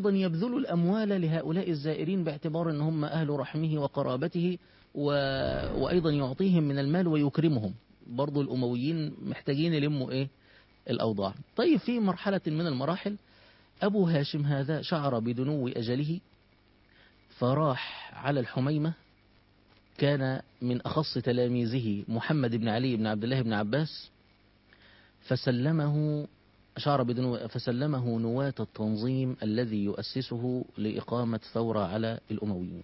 وأيضا يبذل الأموال لهؤلاء الزائرين باعتبار أن هم أهل رحمه وقرابته و... وأيضا يعطيهم من المال ويكرمهم برضو الأمويين محتاجين يلموا إيه الأوضاع طيب في مرحلة من المراحل أبو هاشم هذا شعر بدنو أجله فراح على الحميمة كان من أخص تلاميذه محمد بن علي بن عبد الله بن عباس فسلمه شعر بدنو فسلمه نواة التنظيم الذي يؤسسه لإقامة ثورة على الأمويين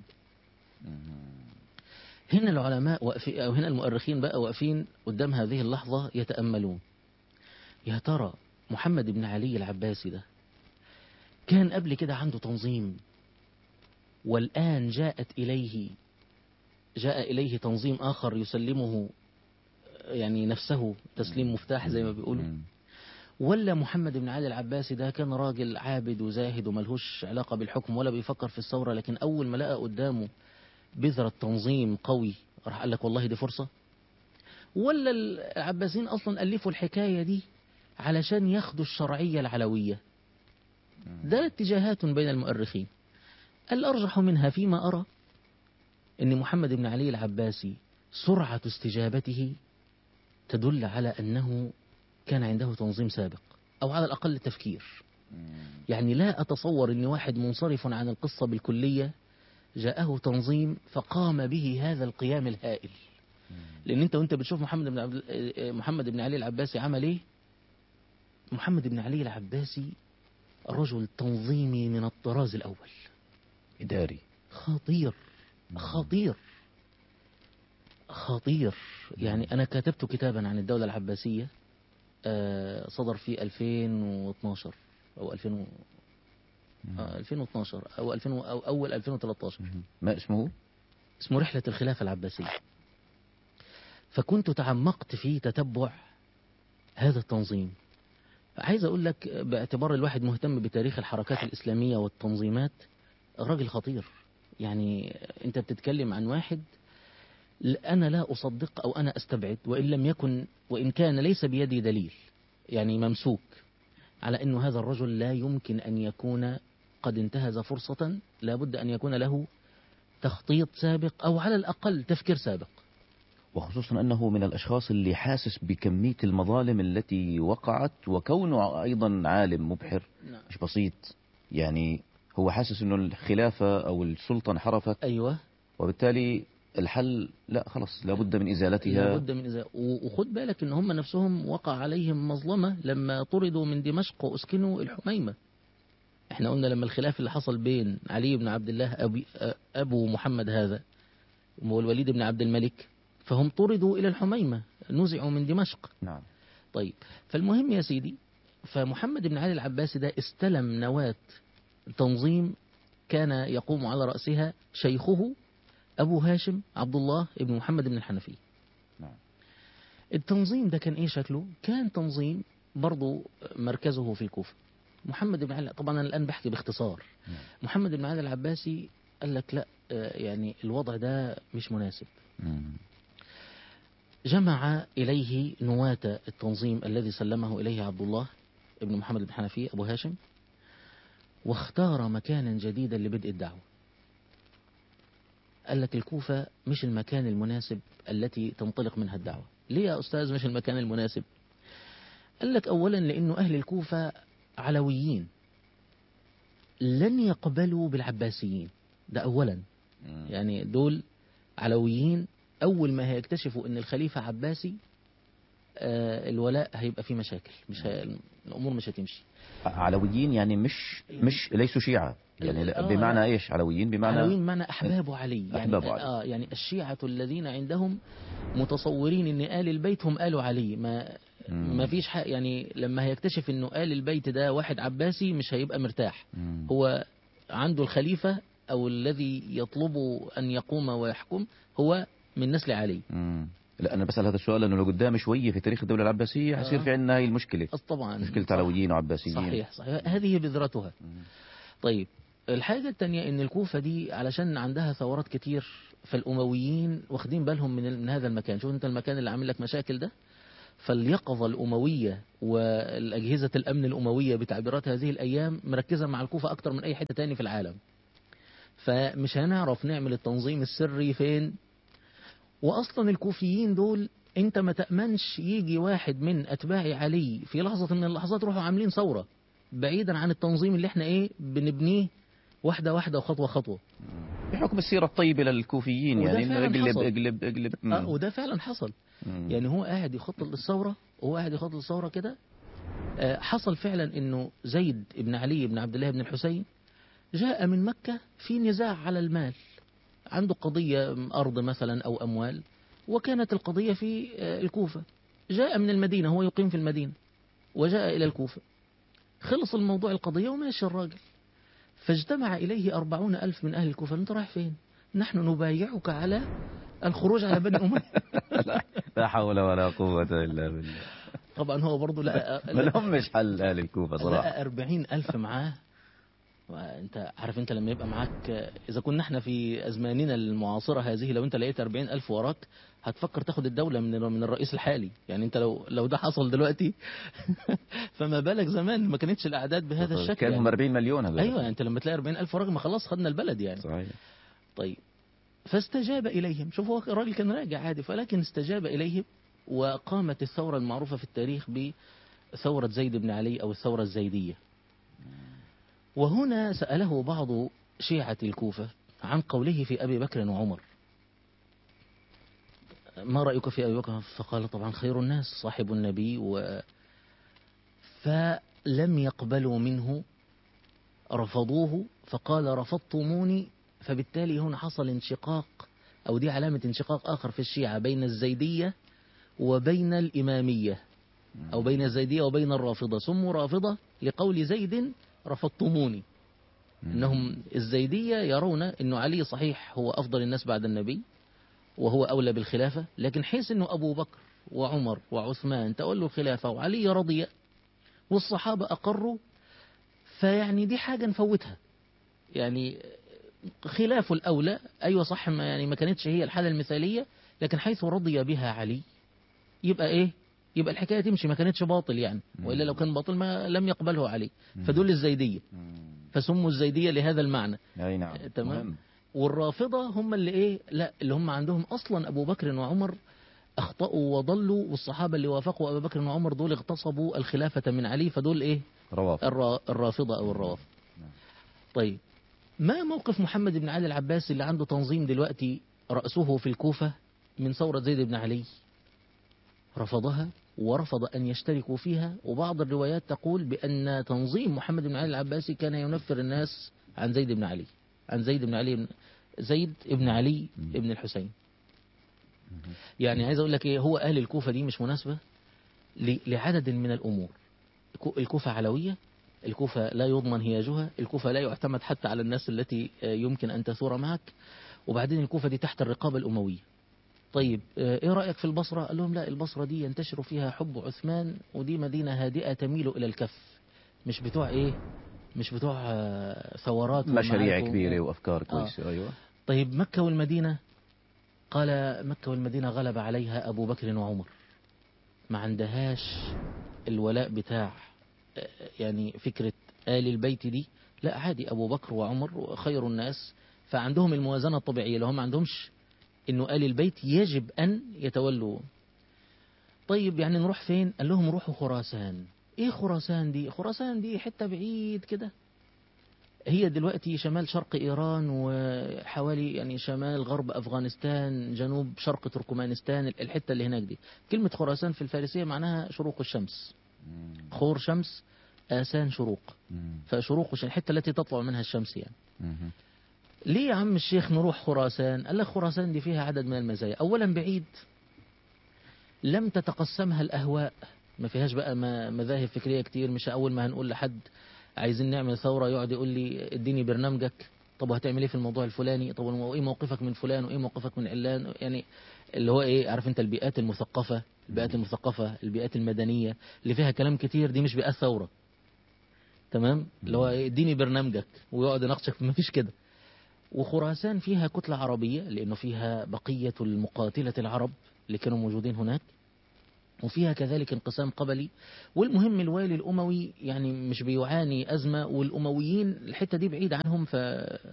هنا العلماء وقفي أو هنا المؤرخين بقى واقفين قدام هذه اللحظة يتأملون يا ترى محمد بن علي العباسي ده كان قبل كده عنده تنظيم والآن جاءت إليه جاء إليه تنظيم آخر يسلمه يعني نفسه تسليم مفتاح زي ما بيقولوا مم. ولا محمد بن علي العباسي ده كان راجل عابد وزاهد وملهوش علاقة بالحكم ولا بيفكر في الثورة لكن أول ما لقى قدامه بذرة تنظيم قوي راح قال لك والله دي فرصة ولا العباسيين أصلا ألفوا الحكاية دي علشان ياخدوا الشرعية العلوية ده اتجاهات بين المؤرخين الأرجح منها فيما أرى أن محمد بن علي العباسي سرعة استجابته تدل على أنه كان عنده تنظيم سابق أو على الأقل تفكير يعني لا أتصور أن واحد منصرف عن القصة بالكلية جاءه تنظيم فقام به هذا القيام الهائل لأن أنت وأنت بتشوف محمد بن عبد محمد بن علي العباسي عمل إيه؟ محمد بن علي العباسي رجل تنظيمي من الطراز الأول إداري خطير خطير خطير يعني أنا كتبت كتابا عن الدولة العباسية آه، صدر في 2012 أو 2000 و- آه، 2012 أو 2000 و- أو أول 2013 ما اسمه اسمه رحلة الخلافة العباسية فكنت تعمقت في تتبع هذا التنظيم عايز أقول لك باعتبار الواحد مهتم بتاريخ الحركات الإسلامية والتنظيمات راجل خطير يعني أنت بتتكلم عن واحد أنا لا أصدق أو أنا أستبعد وإن لم يكن وإن كان ليس بيدي دليل يعني ممسوك على أنه هذا الرجل لا يمكن أن يكون قد انتهز فرصة لابد أن يكون له تخطيط سابق أو على الأقل تفكير سابق وخصوصا أنه من الأشخاص اللي حاسس بكمية المظالم التي وقعت وكونه أيضا عالم مبحر نعم. مش بسيط يعني هو حاسس أنه الخلافة أو السلطة انحرفت أيوة وبالتالي الحل لا خلص لابد من إزالتها لابد من إذا وخد بالك ان هم نفسهم وقع عليهم مظلمة لما طردوا من دمشق واسكنوا الحميمة احنا قلنا لما الخلاف اللي حصل بين علي بن عبد الله أبي ابو محمد هذا والوليد بن عبد الملك فهم طردوا الى الحميمة نزعوا من دمشق نعم طيب فالمهم يا سيدي فمحمد بن علي العباسي ده استلم نواة تنظيم كان يقوم على رأسها شيخه أبو هاشم عبد الله بن محمد بن الحنفي نعم. التنظيم ده كان إيه شكله كان تنظيم برضو مركزه في الكوفة محمد بن علي طبعا أنا الآن بحكي باختصار نعم. محمد بن علي العباسي قال لك لا آه، يعني الوضع ده مش مناسب مم. جمع إليه نواة التنظيم الذي سلمه إليه عبد الله ابن محمد بن حنفي أبو هاشم واختار مكانا جديدا لبدء الدعوة قال لك الكوفة مش المكان المناسب التي تنطلق منها الدعوة ليه يا أستاذ مش المكان المناسب قال لك أولا لأنه أهل الكوفة علويين لن يقبلوا بالعباسيين ده أولا مم. يعني دول علويين أول ما هيكتشفوا أن الخليفة عباسي آه، الولاء هيبقى فيه مشاكل مش هي... الأمور مش هتمشي علويين يعني مش مش ليسوا شيعة يعني لا- آه، بمعنى لا. ايش علويين بمعنى علويين بمعنى أحباب علي يعني أحباب علي. آه يعني الشيعة الذين عندهم متصورين أن آل البيت هم آل علي ما مم. ما فيش حق يعني لما هيكتشف أنه آل البيت ده واحد عباسي مش هيبقى مرتاح مم. هو عنده الخليفة أو الذي يطلب أن يقوم ويحكم هو من نسل علي مم. لا انا بسال هذا السؤال لانه لو قدام شويه في تاريخ الدوله العباسيه حيصير آه. في عندنا هاي المشكله أص- طبعا مشكله صح. علويين وعباسيين صحيح صحيح هذه بذرتها مم. طيب الحاجة التانية ان الكوفة دي علشان عندها ثورات كتير فالأمويين واخدين بالهم من, من هذا المكان شوف انت المكان اللي عامل لك مشاكل ده فاليقظة الأموية والأجهزة الأمن الأموية بتعبيرات هذه الأيام مركزة مع الكوفة أكتر من أي حتة تاني في العالم فمش هنعرف نعمل التنظيم السري فين وأصلا الكوفيين دول انت ما تأمنش يجي واحد من أتباع علي في لحظة من اللحظات روحوا عاملين ثورة بعيدا عن التنظيم اللي احنا ايه بنبنيه واحدة واحدة وخطوة خطوة بحكم السيرة الطيبة للكوفيين وده يعني إنه فعلاً اقلب حصل. اقلب اقلب مم. اه وده فعلا حصل مم. يعني هو قاعد يخطط للثورة وهو قاعد يخطط للثورة كده آه، حصل فعلا انه زيد بن علي بن عبد الله بن الحسين جاء من مكة في نزاع على المال عنده قضية أرض مثلا أو أموال وكانت القضية في آه، الكوفة جاء من المدينة هو يقيم في المدينة وجاء إلى الكوفة خلص الموضوع القضية وماشي الراجل فاجتمع إليه أربعون ألف من أهل الكوفة أنت رايح فين نحن نبايعك على الخروج على بني أمية لا حول ولا قوة إلا بالله طبعا هو برضه لقى ما لهمش حل أهل الكوفة صراحة لقى أربعين ألف معاه وانت عارف انت لما يبقى معاك اذا كنا احنا في ازماننا المعاصره هذه لو انت لقيت 40 الف وراك هتفكر تاخد الدوله من من الرئيس الحالي يعني انت لو لو ده حصل دلوقتي فما بالك زمان ما كانتش الاعداد بهذا الشكل كانهم يعني. 40 مليون هذول ايوه انت لما تلاقي 40 الف وراك ما خلاص خدنا البلد يعني صحيح طيب فاستجاب إليهم شوف هو الراجل كان راجع عادي ولكن استجاب إليهم وقامت الثورة المعروفة في التاريخ بثورة زيد بن علي أو الثورة الزيدية وهنا سأله بعض شيعة الكوفة عن قوله في أبي بكر وعمر ما رأيك في أبي بكر فقال طبعا خير الناس صاحب النبي و فلم يقبلوا منه رفضوه فقال رفضتموني فبالتالي هنا حصل انشقاق أو دي علامة انشقاق آخر في الشيعة بين الزيدية وبين الإمامية أو بين الزيدية وبين الرافضة سموا رافضة لقول زيد رفضتموني إنهم الزيدية يرون أنه علي صحيح هو أفضل الناس بعد النبي وهو أولى بالخلافة لكن حيث أنه أبو بكر وعمر وعثمان تولوا الخلافة وعلي رضي والصحابة أقروا فيعني دي حاجة نفوتها يعني خلاف الأولى أيوة صح ما يعني ما كانتش هي الحالة المثالية لكن حيث رضي بها علي يبقى إيه يبقى الحكاية تمشي ما كانتش باطل يعني وإلا لو كان باطل ما لم يقبله علي فدول الزيدية فسموا الزيدية لهذا المعنى أي نعم تمام مهم. والرافضة هم اللي إيه لا اللي هم عندهم أصلا أبو بكر وعمر أخطأوا وضلوا والصحابة اللي وافقوا أبو بكر وعمر دول اغتصبوا الخلافة من علي فدول إيه روافض الرا- الرافضة أو الروافض طيب ما موقف محمد بن علي العباسي اللي عنده تنظيم دلوقتي رأسه في الكوفة من ثورة زيد بن علي رفضها ورفض أن يشتركوا فيها وبعض الروايات تقول بأن تنظيم محمد بن علي العباسي كان ينفر الناس عن زيد بن علي عن زيد بن علي بن زيد بن علي بن الحسين يعني عايز أقول لك إيه هو أهل الكوفة دي مش مناسبة ل- لعدد من الأمور الكو- الكوفة علوية الكوفة لا يضمن هياجها الكوفة لا يعتمد حتى على الناس التي آه، يمكن أن تثور معك وبعدين الكوفة دي تحت الرقابة الأموية طيب آه، ايه رأيك في البصرة قال لهم لا البصرة دي ينتشر فيها حب عثمان ودي مدينة هادئة تميل إلى الكف مش بتوع ايه مش بتوع آه، ثورات مشاريع ومعارك و- كبيرة وأفكار آه. كويسة أيوة طيب مكة والمدينة قال مكة والمدينة غلب عليها أبو بكر وعمر ما عندهاش الولاء بتاع آه، يعني فكرة آل البيت دي لا عادي أبو بكر وعمر خير الناس فعندهم الموازنة الطبيعية لو هم ما عندهمش إنه آل البيت يجب أن يتولوا طيب يعني نروح فين قال لهم روحوا خراسان ايه خراسان دي خراسان دي حتة بعيد كده هي دلوقتي شمال شرق إيران وحوالي يعني شمال غرب أفغانستان جنوب شرق تركمانستان الحتة اللي هناك دي كلمة خراسان في الفارسية معناها شروق الشمس خور شمس آسان شروق مم. فشروق الش- الحتة التي تطلع منها الشمس يعني مم. ليه يا عم الشيخ نروح خراسان قال لك خراسان دي فيها عدد من المزايا أولا بعيد لم تتقسمها الأهواء ما فيهاش بقى ما- مذاهب فكرية كتير مش أول ما هنقول لحد عايزين نعمل ثورة يقعد يقول لي اديني برنامجك طب وهتعمل ايه في الموضوع الفلاني طب وايه موقفك من فلان وايه موقفك من علان يعني اللي هو ايه عارف انت البيئات المثقفة البيئات المثقفة البيئات المدنية اللي فيها كلام كتير دي مش بيئات ثورة تمام اللي هو إيه، اديني برنامجك ويقعد يناقشك ما فيش كده وخراسان فيها كتلة عربية لأنه فيها بقية المقاتلة العرب اللي كانوا موجودين هناك وفيها كذلك انقسام قبلي والمهم الوالي الأموي يعني مش بيعاني أزمة والأمويين الحتة دي بعيد عنهم ف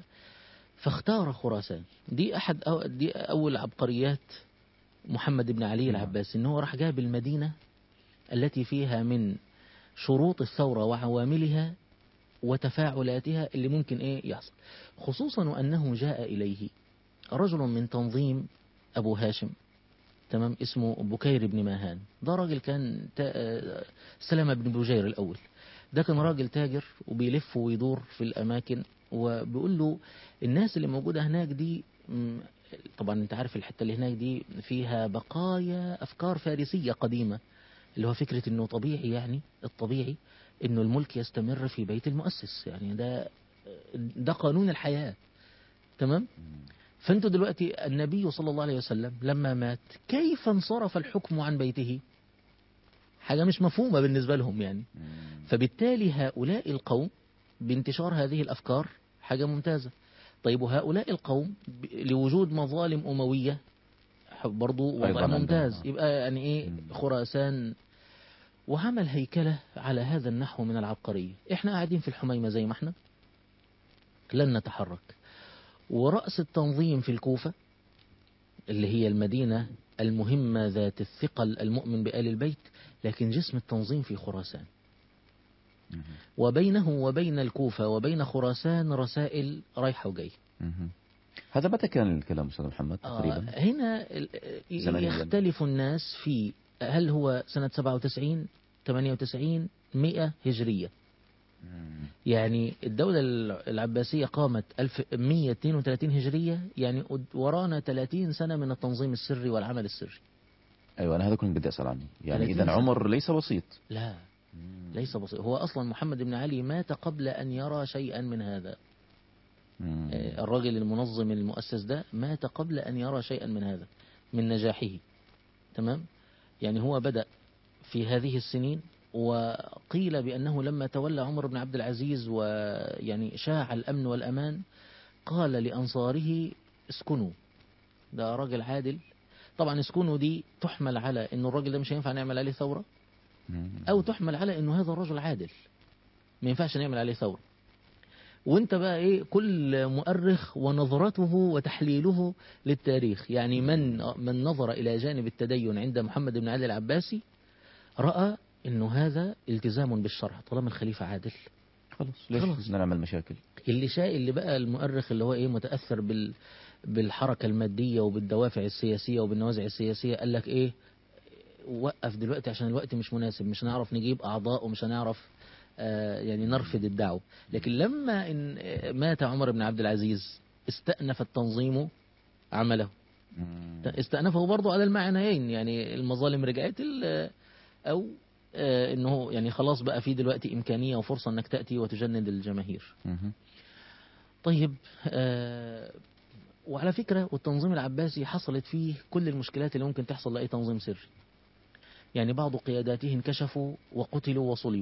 فاختار خراسان دي أحد أو دي أول عبقريات محمد بن علي نعم. العباسي إن هو راح جاب المدينة التي فيها من شروط الثورة وعواملها وتفاعلاتها اللي ممكن إيه يحصل خصوصا وأنه جاء إليه رجل من تنظيم أبو هاشم تمام اسمه بكير بن ماهان ده راجل كان تا- سلمة بن بجير الأول ده كان راجل تاجر وبيلف ويدور في الأماكن وبيقول له الناس اللي موجودة هناك دي م، طبعا انت عارف الحتة اللي هناك دي فيها بقايا أفكار فارسية قديمة اللي هو فكرة انه طبيعي يعني الطبيعي انه الملك يستمر في بيت المؤسس يعني ده ده قانون الحياة تمام فانتوا دلوقتي النبي صلى الله عليه وسلم لما مات كيف انصرف الحكم عن بيته حاجة مش مفهومة بالنسبة لهم يعني فبالتالي هؤلاء القوم بانتشار هذه الأفكار حاجة ممتازة طيب وهؤلاء القوم ب- لوجود مظالم أموية ح- برضو أيضاً وضع عندهم، ممتاز آه. يبقى يعني إيه مم. خراسان وعمل هيكلة على هذا النحو من العبقرية احنا قاعدين في الحميمة زي ما احنا لن نتحرك ورأس التنظيم في الكوفة اللي هي المدينة المهمة ذات الثقل المؤمن بآل البيت لكن جسم التنظيم في خراسان مهم. وبينه وبين الكوفة وبين خراسان رسائل رايحة وجاية مهم. هذا متى كان الكلام أستاذ محمد تقريبا؟ آه هنا ال- زمنياً. يختلف الناس في هل هو سنة 97 98 100 هجرية مم. يعني الدولة العباسية قامت 1132 هجرية يعني قد- ورانا 30 سنة من التنظيم السري والعمل السري أيوة أنا هذا كنت بدي أسأل عنه يعني 30 إذا سنة. عمر ليس بسيط لا ليس بسيط هو أصلا محمد بن علي مات قبل أن يرى شيئا من هذا مم. آه، الراجل المنظم المؤسس ده مات قبل أن يرى شيئا من هذا من نجاحه تمام يعني هو بدأ في هذه السنين وقيل بأنه لما تولى عمر بن عبد العزيز ويعني شاع الأمن والأمان قال لأنصاره اسكنوا ده راجل عادل طبعا اسكنوا دي تحمل على أن الراجل ده مش هينفع نعمل عليه ثورة مم. أو تحمل على أنه هذا الرجل عادل ما ينفعش نعمل عليه ثورة وانت بقى ايه كل مؤرخ ونظرته وتحليله للتاريخ يعني من من نظر الى جانب التدين عند محمد بن علي العباسي راى انه هذا التزام بالشرع طالما الخليفه عادل خلاص ليش خلاص. بدنا نعمل مشاكل اللي شاء اللي بقى المؤرخ اللي هو ايه متاثر بال بالحركه الماديه وبالدوافع السياسيه وبالنوازع السياسيه قال لك ايه وقف دلوقتي عشان الوقت مش مناسب مش هنعرف نجيب اعضاء ومش هنعرف آه، يعني نرفض الدعوه لكن لما إن آه، مات عمر بن عبد العزيز استأنف التنظيم عمله مم. استأنفه برضه على المعنيين يعني المظالم رجعت ال- أو آه، انه يعني خلاص بقى في دلوقتي امكانيه وفرصه انك تاتي وتجند الجماهير مهم. طيب آه وعلى فكرة والتنظيم العباسي حصلت فيه كل المشكلات اللي ممكن تحصل لأي تنظيم سري يعني بعض قياداته انكشفوا وقتلوا وصلبوا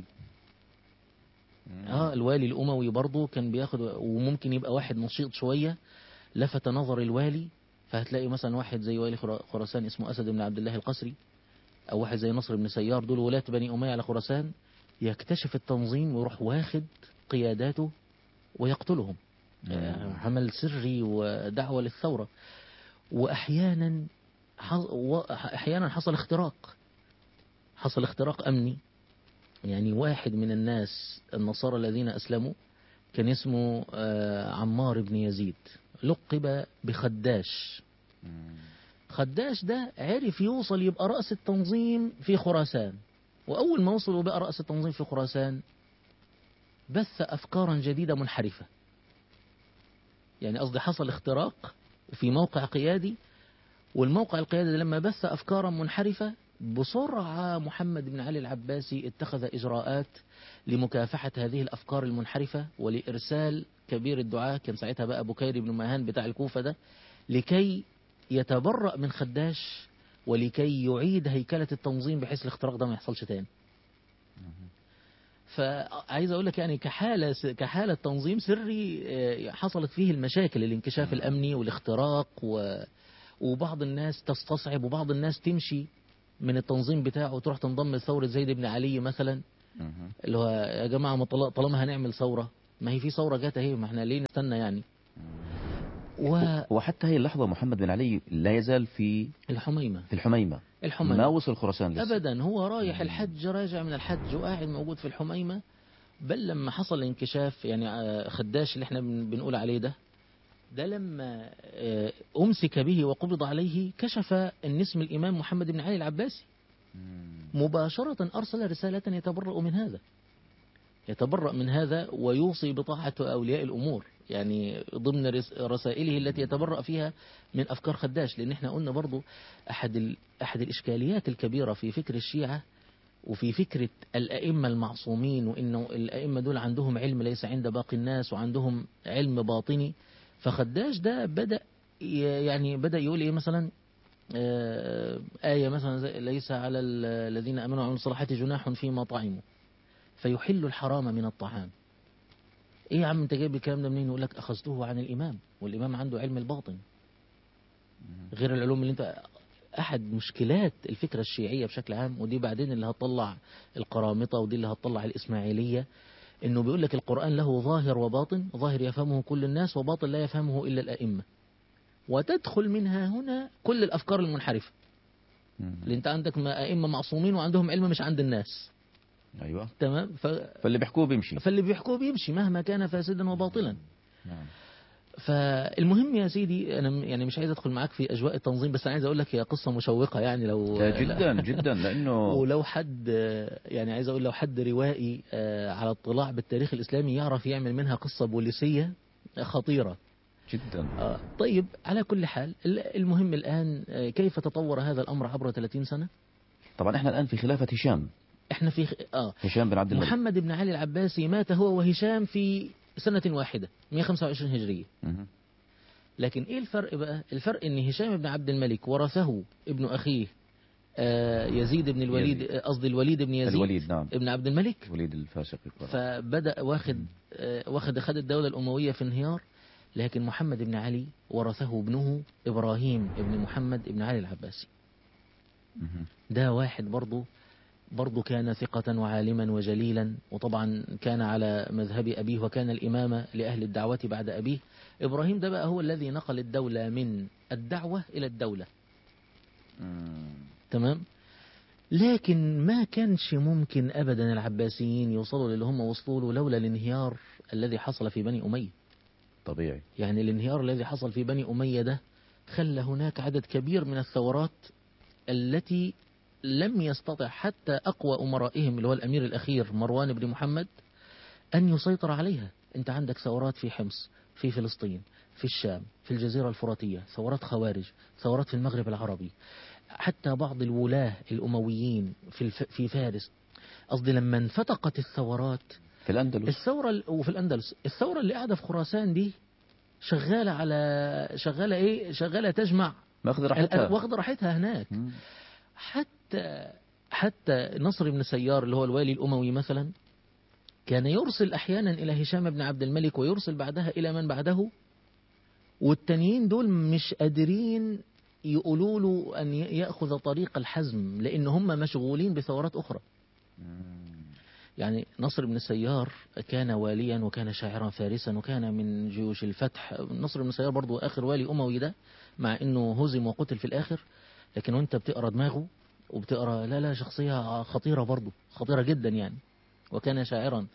اه الوالي الأموي برضه كان بياخد وممكن يبقى واحد نشيط شوية لفت نظر الوالي فهتلاقي مثلا واحد زي والي خرا- خراسان اسمه أسد بن عبد الله القسري أو واحد زي نصر بن سيار دول ولاة بني أمية على خراسان يكتشف التنظيم ويروح واخد قياداته ويقتلهم آه، عمل سري ودعوة للثورة وأحيانا ح- و- أحيانا حصل اختراق حصل اختراق أمني يعني واحد من الناس النصارى الذين أسلموا كان اسمه آه، عمار بن يزيد لقب بخداش مم. خداش ده عرف يوصل يبقى رأس التنظيم في خراسان وأول ما وصل وبقى رأس التنظيم في خراسان بث أفكارا جديدة منحرفة يعني قصدي حصل اختراق في موقع قيادي والموقع القيادي ده لما بث أفكارا منحرفة بسرعة محمد بن علي العباسي اتخذ إجراءات لمكافحة هذه الأفكار المنحرفة ولإرسال كبير الدعاة كان ساعتها بقى بكير بن مهان بتاع الكوفة ده لكي يتبرأ من خداش ولكي يعيد هيكلة التنظيم بحيث الاختراق ده ما يحصلش تاني فعايز اقول لك يعني كحاله كحاله تنظيم سري آه، حصلت فيه المشاكل الانكشاف الامني والاختراق و وبعض الناس تستصعب وبعض الناس تمشي من التنظيم بتاعه وتروح تنضم لثورة زيد بن علي مثلا مهم. اللي هو يا جماعة ما طل- طالما هنعمل ثورة ما هي في ثورة جت اهي ما احنا ليه نستنى يعني وحتى هي اللحظة محمد بن علي لا يزال في والحميمة في الحميمة الحميمة ما وصل خراسان لسه ابدا هو رايح الحج راجع من الحج وقاعد موجود في الحميمه بل لما حصل انكشاف يعني آه، خداش اللي احنا بن- بنقول عليه ده ده لما آه، امسك به وقبض عليه كشف ان اسم الامام محمد بن علي العباسي مم. مباشره ارسل رساله يتبرأ من هذا يتبرأ من هذا ويوصي بطاعة أولياء الأمور يعني ضمن رس- رسائله التي يتبرأ فيها من أفكار خداش لأن احنا قلنا برضو أحد, ال... أحد الإشكاليات الكبيرة في فكر الشيعة وفي فكرة الأئمة المعصومين وإنه الأئمة دول عندهم علم ليس عند باقي الناس وعندهم علم باطني فخداش ده بدأ ي- يعني بدأ يقول إيه مثلا آه، آية مثلا زي ليس على ال- الذين آمنوا وعملوا الصالحات جناح فيما طعموا فيحل الحرام من الطعام ايه يا عم انت جايب الكلام ده منين يقول لك اخذته عن الامام والامام عنده علم الباطن غير العلوم اللي انت احد مشكلات الفكره الشيعيه بشكل عام ودي بعدين اللي هتطلع القرامطه ودي اللي هتطلع الاسماعيليه انه بيقول لك القران له ظاهر وباطن ظاهر يفهمه كل الناس وباطن لا يفهمه الا الائمه وتدخل منها هنا كل الافكار المنحرفه مم. اللي انت عندك ما- ائمه معصومين وعندهم علم مش عند الناس أيوة تمام ف... فاللي بيحكوه بيمشي فاللي بيحكوه بيمشي مهما كان فاسدا وباطلا نعم. فالمهم يا سيدي انا م- يعني مش عايز ادخل معاك في اجواء التنظيم بس انا عايز اقول لك هي قصه مشوقه يعني لو لا، جدا جدا لأنه ولو حد يعني عايز اقول لو حد روائي آه، على اطلاع بالتاريخ الاسلامي يعرف يعمل منها قصه بوليسيه خطيره جدا آه، طيب على كل حال ال- المهم الان آه، كيف تطور هذا الامر عبر 30 سنه طبعا احنا الآن في خلافة هشام احنا في خ- اه هشام بن عبد الملك محمد بن علي العباسي مات هو وهشام في سنه واحده 125 هجريه مهم. لكن ايه الفرق بقى الفرق ان هشام بن عبد الملك ورثه ابن اخيه آه، يزيد بن الوليد يزيد. آه، قصدي الوليد بن يزيد الوليد نعم ابن عبد الملك وليد الفاسق القرآن. فبدأ واخد آه، واخد خد الدولة الأموية في انهيار لكن محمد بن علي ورثه ابنه إبراهيم ابن محمد بن علي العباسي مهم. ده واحد برضه برضه كان ثقة وعالما وجليلا وطبعا كان على مذهب أبيه وكان الإمام لأهل الدعوة بعد أبيه إبراهيم ده بقى هو الذي نقل الدولة من الدعوة إلى الدولة مم. تمام لكن ما كانش ممكن أبدا العباسيين يوصلوا للي هم وصلوا له لولا الانهيار الذي حصل في بني أمية طبيعي يعني الانهيار الذي حصل في بني أمية ده خلى هناك عدد كبير من الثورات التي لم يستطع حتى أقوى أمرائهم اللي هو الأمير الأخير مروان بن محمد أن يسيطر عليها أنت عندك ثورات في حمص في فلسطين في الشام في الجزيرة الفراتية ثورات خوارج ثورات في المغرب العربي حتى بعض الولاة الأمويين في, الف... في فارس قصدي لما انفتقت الثورات في الأندلس الثورة ال- وفي الأندلس الثورة اللي قاعدة في خراسان دي شغالة على شغالة إيه شغالة تجمع ماخذ راحتها واخدة راحتها هناك مم. حتى حتى نصر بن سيار اللي هو الوالي الأموي مثلا كان يرسل أحيانا إلى هشام بن عبد الملك ويرسل بعدها إلى من بعده والتانيين دول مش قادرين يقولوا له أن ي- يأخذ طريق الحزم لأن هم مشغولين بثورات أخرى مم. يعني نصر بن سيار كان واليا وكان شاعرا فارسا وكان من جيوش الفتح نصر بن سيار برضو آخر والي أموي ده مع أنه هزم وقتل في الآخر لكن وانت بتقرأ دماغه وبتقرأ لا لا شخصية خطيرة برضو خطيرة جدا يعني وكان شاعرا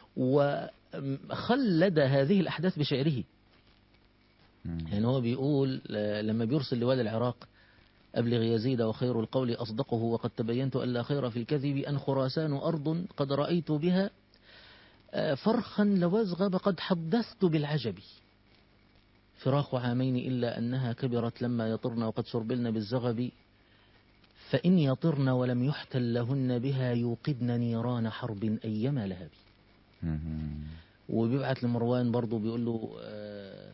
وخلد هذه الأحداث بشعره مم. يعني هو بيقول آه، لما بيرسل لوالي العراق أبلغ يزيد وخير القول أصدقه وقد تبينت أن لا خير في الكذب أن خراسان أرض قد رأيت بها آه، فرخا لوزغب قد حدثت بالعجب فراق عامين إلا أنها كبرت لما يطرن وقد شربلن بالزغب فإن يطرن ولم يحتل لهن بها يوقدن نيران حرب أيما لهب مم. وبيبعت لمروان برضه بيقول له آه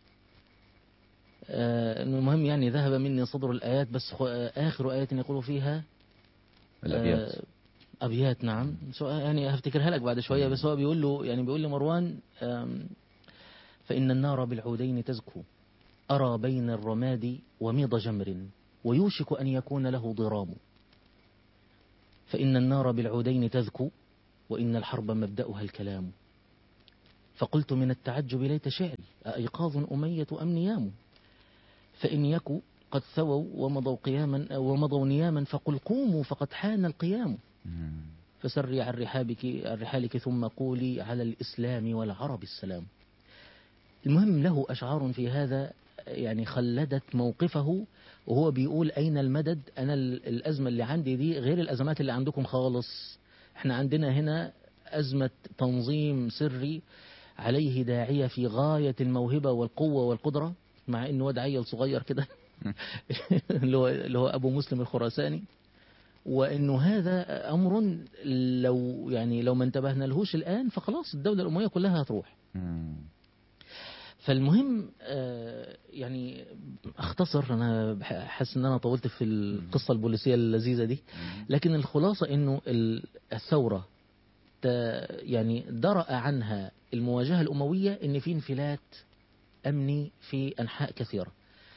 آه إنه المهم يعني ذهب مني صدر الآيات بس خ- آه، آخر آية يقول فيها الأبيات آه، أبيات نعم سو- يعني هفتكرها لك بعد شوية بس هو بيقول له يعني بيقول لمروان آم، فإن النار بالعودين تزكو أرى بين الرماد وميض جمر ويوشك أن يكون له ضرام فإن النار بالعودين تذكو وإن الحرب مبدأها الكلام فقلت من التعجب ليت شعري أأيقاظ أمية أم نيام فإن يكو قد ثووا ومضوا قياما ومضوا نياما فقل قوموا فقد حان القيام مم. فسري عن رحابك عن رحالك ثم قولي على الإسلام والعرب السلام المهم له أشعار في هذا يعني خلدت موقفه وهو بيقول أين المدد أنا ال- الأزمة اللي عندي دي غير الأزمات اللي عندكم خالص احنا عندنا هنا أزمة تنظيم سري عليه داعية في غاية الموهبة والقوة والقدرة مع انه واد عيل صغير كده اللي هو اللي هو ابو مسلم الخراساني وانه هذا امر لو يعني لو ما انتبهنا لهوش الان فخلاص الدوله الامويه كلها هتروح مم. فالمهم آه، يعني اختصر انا بح- حاسس ان انا طولت في القصه البوليسيه اللذيذه دي لكن الخلاصه انه ال- الثوره ت- يعني درأ عنها المواجهه الامويه ان في انفلات امني في انحاء كثيره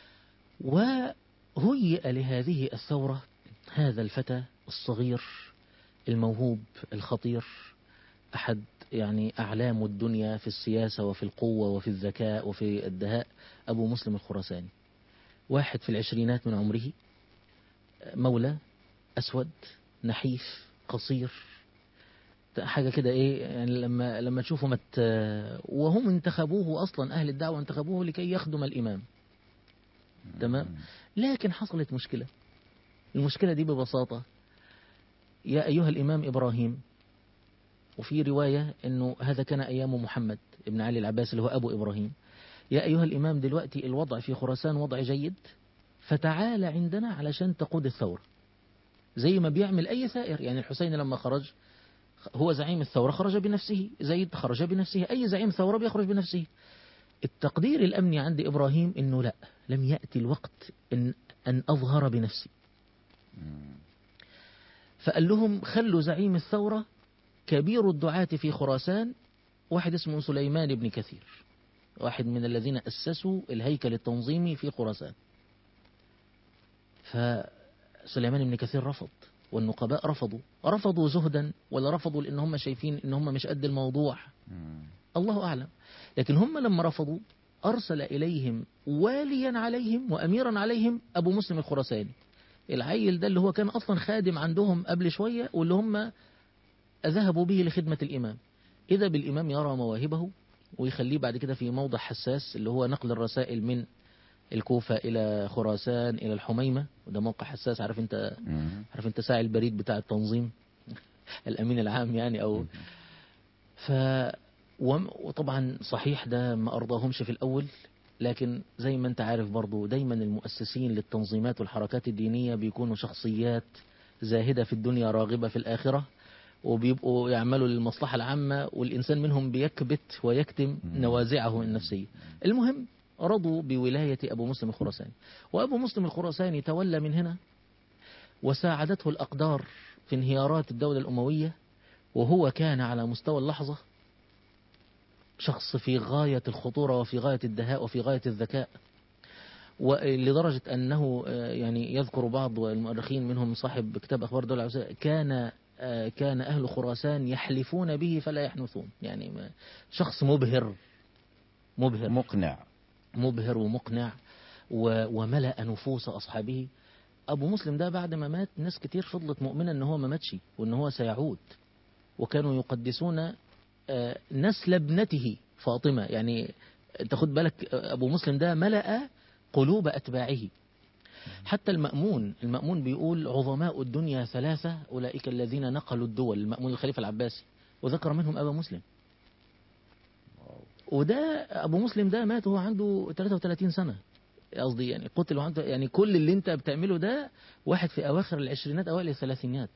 وهيئ لهذه الثوره هذا الفتى الصغير الموهوب الخطير أحد يعني أعلام الدنيا في السياسة وفي القوة وفي الذكاء وفي الدهاء أبو مسلم الخراساني واحد في العشرينات من عمره مولى أسود نحيف قصير حاجة كده إيه يعني لما لما تشوفه مت وهم انتخبوه أصلا أهل الدعوة انتخبوه لكي يخدم الإمام تمام لكن حصلت مشكلة المشكلة دي ببساطة يا أيها الإمام إبراهيم وفي رواية أنه هذا كان أيام محمد ابن علي العباس اللي هو أبو إبراهيم يا أيها الإمام دلوقتي الوضع في خراسان وضع جيد فتعال عندنا علشان تقود الثورة زي ما بيعمل أي ثائر يعني الحسين لما خرج هو زعيم الثورة خرج بنفسه زيد خرج بنفسه أي زعيم ثورة بيخرج بنفسه التقدير الأمني عند إبراهيم أنه لا لم يأتي الوقت أن, أن أظهر بنفسي فقال لهم خلوا زعيم الثورة كبير الدعاة في خراسان واحد اسمه سليمان بن كثير واحد من الذين أسسوا الهيكل التنظيمي في خراسان فسليمان بن كثير رفض والنقباء رفضوا رفضوا زهدا ولا رفضوا لأن هم شايفين أن هم مش قد الموضوع الله أعلم لكن هم لما رفضوا أرسل إليهم واليا عليهم وأميرا عليهم أبو مسلم الخراساني العيل ده اللي هو كان أصلا خادم عندهم قبل شوية واللي هم ذهبوا به لخدمة الإمام إذا بالإمام يرى مواهبه ويخليه بعد كده في موضع حساس اللي هو نقل الرسائل من الكوفة إلى خراسان إلى الحميمة وده موقع حساس عارف أنت عارف أنت ساعي البريد بتاع التنظيم الأمين العام يعني أو ف وم- وطبعا صحيح ده ما أرضاهمش في الأول لكن زي ما أنت عارف برضو دايما المؤسسين للتنظيمات والحركات الدينية بيكونوا شخصيات زاهدة في الدنيا راغبة في الآخرة وبيبقوا يعملوا للمصلحة العامة والإنسان منهم بيكبت ويكتم نوازعه النفسية المهم رضوا بولاية أبو مسلم الخراساني وأبو مسلم الخراساني تولى من هنا وساعدته الأقدار في انهيارات الدولة الأموية وهو كان على مستوى اللحظة شخص في غاية الخطورة وفي غاية الدهاء وفي غاية الذكاء ولدرجة أنه آه، يعني يذكر بعض المؤرخين منهم صاحب كتاب أخبار الدولة العباسية كان آه، كان أهل خراسان يحلفون به فلا يحنثون يعني ما- شخص مبهر مبهر مقنع مبهر ومقنع و- وملأ نفوس أصحابه أبو مسلم ده بعد ما مات ناس كتير فضلت مؤمنة أن هو ما ماتش وأن هو سيعود وكانوا يقدسون آه، نسل ابنته فاطمة يعني تاخد بالك آه، أبو مسلم ده ملأ قلوب أتباعه حتى المأمون المأمون بيقول عظماء الدنيا ثلاثة أولئك الذين نقلوا الدول المأمون الخليفة العباسي وذكر منهم أبا مسلم وده أبو مسلم ده مات وهو عنده 33 سنة قصدي يعني قتل وعنده يعني كل اللي انت بتعمله ده واحد في أواخر العشرينات أوائل الثلاثينات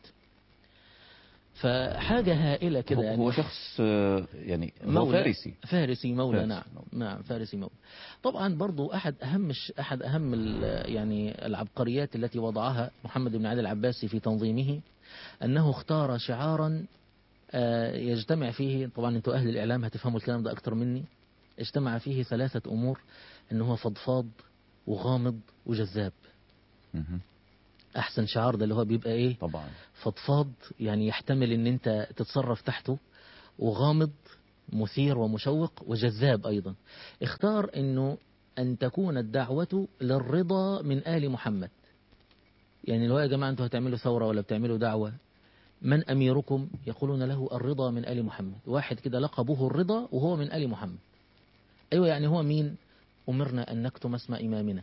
فحاجة هائلة كده هو- يعني هو شخص آه، يعني هو مولى فارسي فارسي مولى فارسي نعم مولى. نعم فارسي مولى طبعا برضو أحد أهم الش- أحد أهم ال- يعني العبقريات التي وضعها محمد بن علي العباسي في تنظيمه أنه اختار شعارا آه، يجتمع فيه طبعا أنتوا أهل الإعلام هتفهموا الكلام ده أكتر مني اجتمع فيه ثلاثة أمور أنه هو فضفاض وغامض وجذاب مهم. احسن شعار ده اللي هو بيبقى ايه طبعا فضفاض يعني يحتمل ان انت تتصرف تحته وغامض مثير ومشوق وجذاب ايضا اختار انه ان تكون الدعوة للرضا من آل محمد يعني لو يا جماعة انتوا هتعملوا ثورة ولا بتعملوا دعوة من أميركم يقولون له الرضا من آل محمد واحد كده لقبه الرضا وهو من آل محمد أيوة يعني هو مين أمرنا أن نكتم اسم إمامنا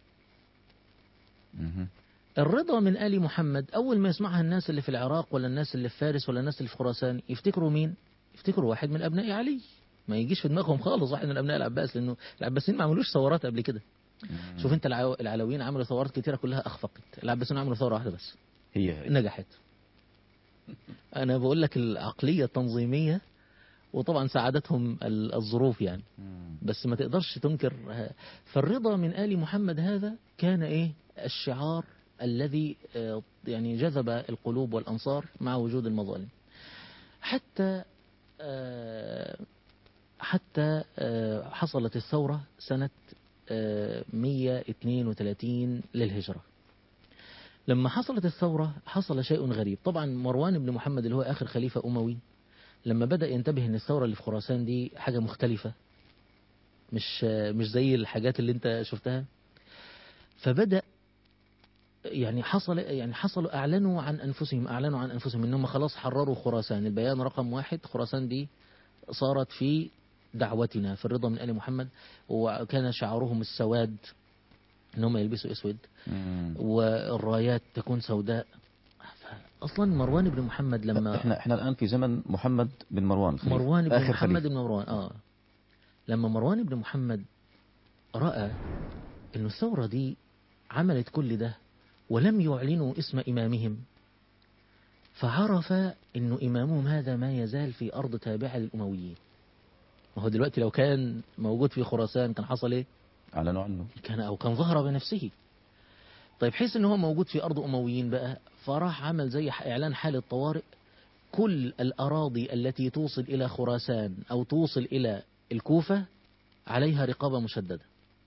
مهم. الرضا من آل محمد أول ما يسمعها الناس اللي في العراق ولا الناس اللي في فارس ولا الناس اللي في خراسان يفتكروا مين يفتكروا واحد من أبناء علي ما يجيش في دماغهم خالص واحد من أبناء العباس لأنه العباسيين ما عملوش ثورات قبل كده مم. شوف انت العو- العلويين عملوا ثورات كتيرة كلها أخفقت العباسيين عملوا ثورة واحدة بس هي هي نجحت أنا بقول لك العقلية التنظيمية وطبعا ساعدتهم ال- الظروف يعني مم. بس ما تقدرش تنكر ه- فالرضا من آل محمد هذا كان إيه الشعار الذي آه، يعني جذب القلوب والأنصار مع وجود المظالم حتى آه، حتى آه، حصلت الثورة سنة آه، 132 للهجرة لما حصلت الثورة حصل شيء غريب طبعا مروان بن محمد اللي هو آخر خليفة أموي لما بدأ ينتبه ان الثورة اللي في خراسان دي حاجة مختلفة مش مش زي الحاجات اللي انت شفتها فبدأ يعني حصل يعني حصلوا اعلنوا عن انفسهم اعلنوا عن انفسهم انهم خلاص حرروا خراسان البيان رقم واحد خراسان دي صارت في دعوتنا في الرضا من ال محمد وكان شعارهم السواد انهم يلبسوا اسود مم. والرايات تكون سوداء اصلا مروان بن محمد لما احنا احنا الان في زمن محمد بن مروان الخليفة. مروان بن آخر محمد خليفة. بن مروان اه لما مروان بن محمد رأى أن الثورة دي عملت كل ده ولم يعلنوا اسم إمامهم فعرف أن إمامهم هذا ما يزال في أرض تابعة للأمويين ما هو دلوقتي لو كان موجود في خراسان كان حصل إيه؟ اعلنوا عنه كان أو كان ظهر بنفسه طيب حيث ان هو موجود في ارض امويين بقى فراح عمل زي ح- اعلان حالة طوارئ كل الاراضي التي توصل الى خراسان او توصل الى الكوفة عليها رقابة مشددة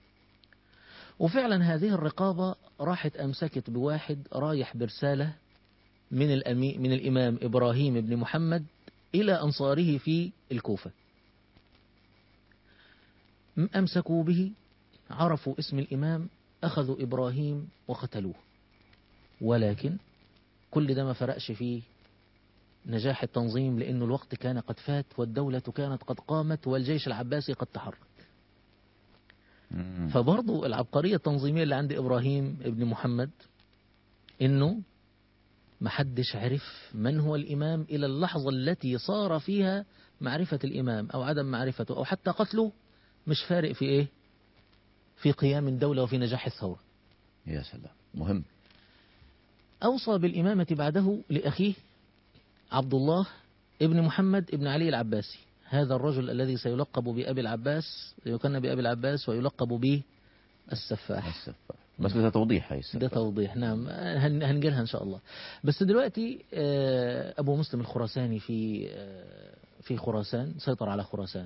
وفعلا هذه الرقابة راحت امسكت بواحد رايح برسالة من الأمي من الامام ابراهيم بن محمد الى انصاره في الكوفة م- امسكوا به عرفوا اسم الإمام أخذوا إبراهيم وقتلوه ولكن كل ده ما فرقش فيه نجاح التنظيم لأنه الوقت كان قد فات والدولة كانت قد قامت والجيش العباسي قد تحرك مم. فبرضو العبقرية التنظيمية اللي عند إبراهيم ابن محمد إنه محدش عرف من هو الإمام إلى اللحظة التي صار فيها معرفة الإمام أو عدم معرفته أو حتى قتله مش فارق في إيه في قيام الدولة وفي نجاح الثورة يا سلام مهم أوصى بالإمامة بعده لأخيه عبد الله ابن محمد ابن علي العباسي هذا الرجل الذي سيلقب بأبي العباس يكن بأبي العباس ويلقب به السفاح السفاح بس بدها توضيح هاي ده السفاح توضيح نعم هن- هنجيلها إن شاء الله بس دلوقتي آه، أبو مسلم الخراساني في آه، في خراسان سيطر على خراسان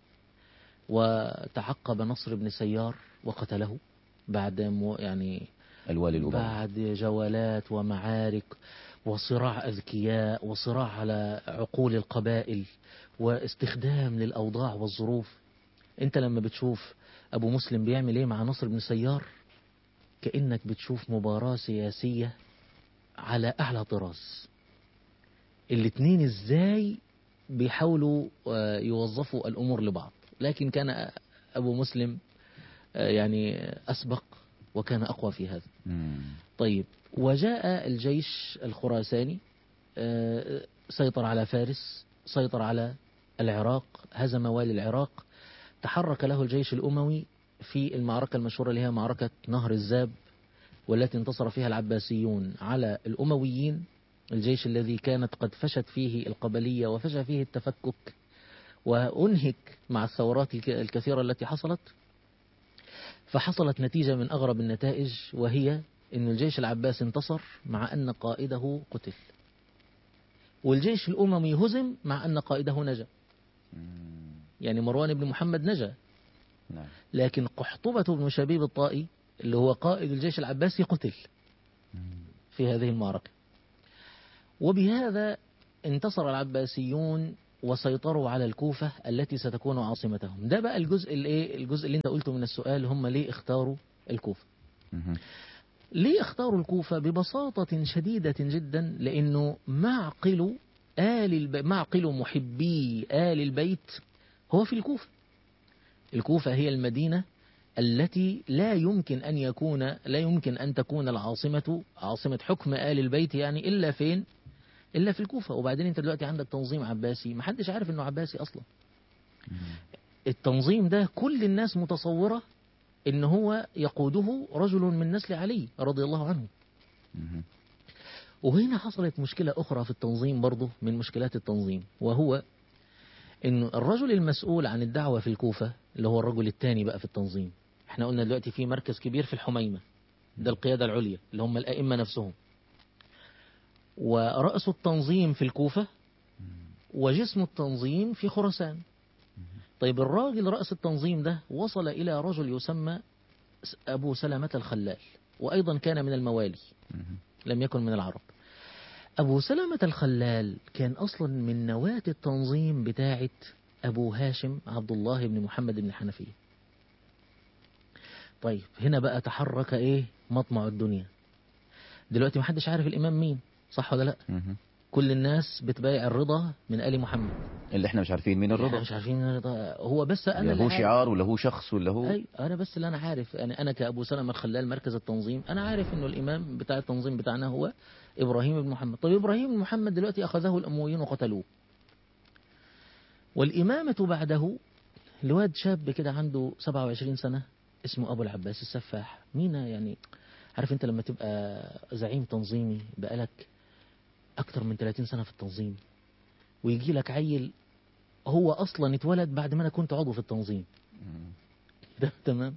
وتعقب نصر بن سيار وقتله بعد مو- يعني الوالي الأموي بعد جولات ومعارك وصراع أذكياء وصراع على عقول القبائل واستخدام للأوضاع والظروف أنت لما بتشوف أبو مسلم بيعمل إيه مع نصر بن سيار كأنك بتشوف مباراة سياسية على أعلى طراز الاتنين إزاي بيحاولوا آه، يوظفوا الأمور لبعض لكن كان أبو مسلم آه، يعني أسبق وكان أقوى في هذا مم. طيب وجاء الجيش الخراساني آه، سيطر على فارس سيطر على العراق هزم والي العراق تحرك له الجيش الأموي في المعركة المشهورة اللي هي معركة نهر الزاب والتي انتصر فيها العباسيون على الأمويين الجيش الذي كانت قد فشت فيه القبلية وفشى فيه التفكك وأنهك مع الثورات الك- الكثيرة التي حصلت فحصلت نتيجة من أغرب النتائج وهي أن الجيش العباسي انتصر مع أن قائده قتل والجيش الأموي هزم مع أن قائده نجا مم. يعني مروان بن محمد نجا نعم لكن قحطبة بن شبيب الطائي اللي هو قائد الجيش العباسي قتل مم. في هذه المعركة وبهذا انتصر العباسيون وسيطروا على الكوفة التي ستكون عاصمتهم ده بقى الجزء اللي, الجزء اللي انت قلته من السؤال هم ليه اختاروا الكوفة مهم. ليه اختاروا الكوفة ببساطة شديدة جدا لأنه معقل آل الب... معقل محبي آل البيت هو في الكوفة الكوفة هي المدينة التي لا يمكن أن يكون لا يمكن أن تكون العاصمة عاصمة حكم آل البيت يعني إلا فين إلا في الكوفة وبعدين أنت دلوقتي عندك تنظيم عباسي محدش عارف أنه عباسي أصلا التنظيم ده كل الناس متصورة ان هو يقوده رجل من نسل علي رضي الله عنه مهم. وهنا حصلت مشكلة أخرى في التنظيم برضه من مشكلات التنظيم وهو أن الرجل المسؤول عن الدعوة في الكوفة اللي هو الرجل الثاني بقى في التنظيم احنا قلنا دلوقتي في مركز كبير في الحميمة ده القيادة العليا اللي هم الأئمة نفسهم ورأس التنظيم في الكوفة وجسم التنظيم في خراسان طيب الراجل رأس التنظيم ده وصل إلى رجل يسمى أبو سلمة الخلال وأيضا كان من الموالي مهم. لم يكن من العرب أبو سلمة الخلال كان أصلا من نواة التنظيم بتاعة أبو هاشم عبد الله بن محمد بن الحنفية طيب هنا بقى تحرك إيه مطمع الدنيا دلوقتي محدش عارف الإمام مين صح ولا لا مهم. كل الناس بتبايع الرضا من آل محمد اللي احنا مش عارفين مين احنا الرضا مش عارفين مين الرضا هو بس أنا لا اللي هو عارف. شعار ولا هو شخص ولا هو أي أنا بس اللي أنا عارف يعني أنا كأبو سلمة الخلال مركز التنظيم أنا عارف إنه الإمام بتاع التنظيم بتاعنا هو إبراهيم بن محمد طيب إبراهيم بن محمد دلوقتي أخذه الأمويين وقتلوه والإمامة بعده لواد شاب كده عنده 27 سنة اسمه أبو العباس السفاح مين يعني عارف أنت لما تبقى زعيم تنظيمي بقالك أكتر من 30 سنة في التنظيم ويجي لك عيل هو أصلا اتولد بعد ما أنا كنت عضو في التنظيم مم. ده تمام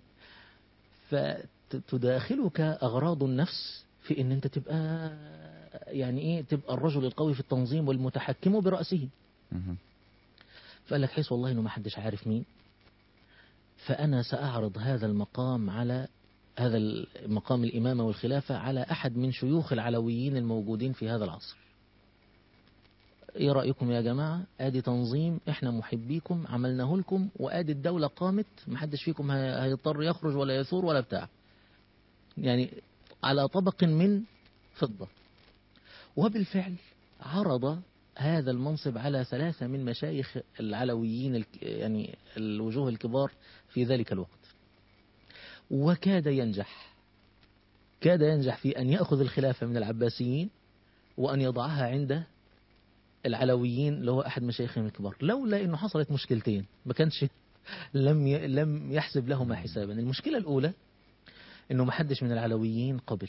فتداخلك أغراض النفس في إن أنت تبقى يعني إيه تبقى الرجل القوي في التنظيم والمتحكم برأسه مهم. فقال لك حيث والله إنه ما حدش عارف مين فأنا سأعرض هذا المقام على هذا المقام الإمامة والخلافة على أحد من شيوخ العلويين الموجودين في هذا العصر ايه رأيكم يا جماعة ادي تنظيم احنا محبيكم عملناه لكم وادي الدولة قامت محدش فيكم هي- هيضطر يخرج ولا يثور ولا بتاع يعني على طبق من فضة وبالفعل عرض هذا المنصب على ثلاثة من مشايخ العلويين الك- يعني الوجوه الكبار في ذلك الوقت وكاد ينجح كاد ينجح في أن يأخذ الخلافة من العباسيين وأن يضعها عند العلويين اللي هو أحد مشايخهم الكبار لولا أنه حصلت مشكلتين ما كانش لم ي... لم يحسب لهما حسابا المشكلة الأولى أنه ما حدش من العلويين قبل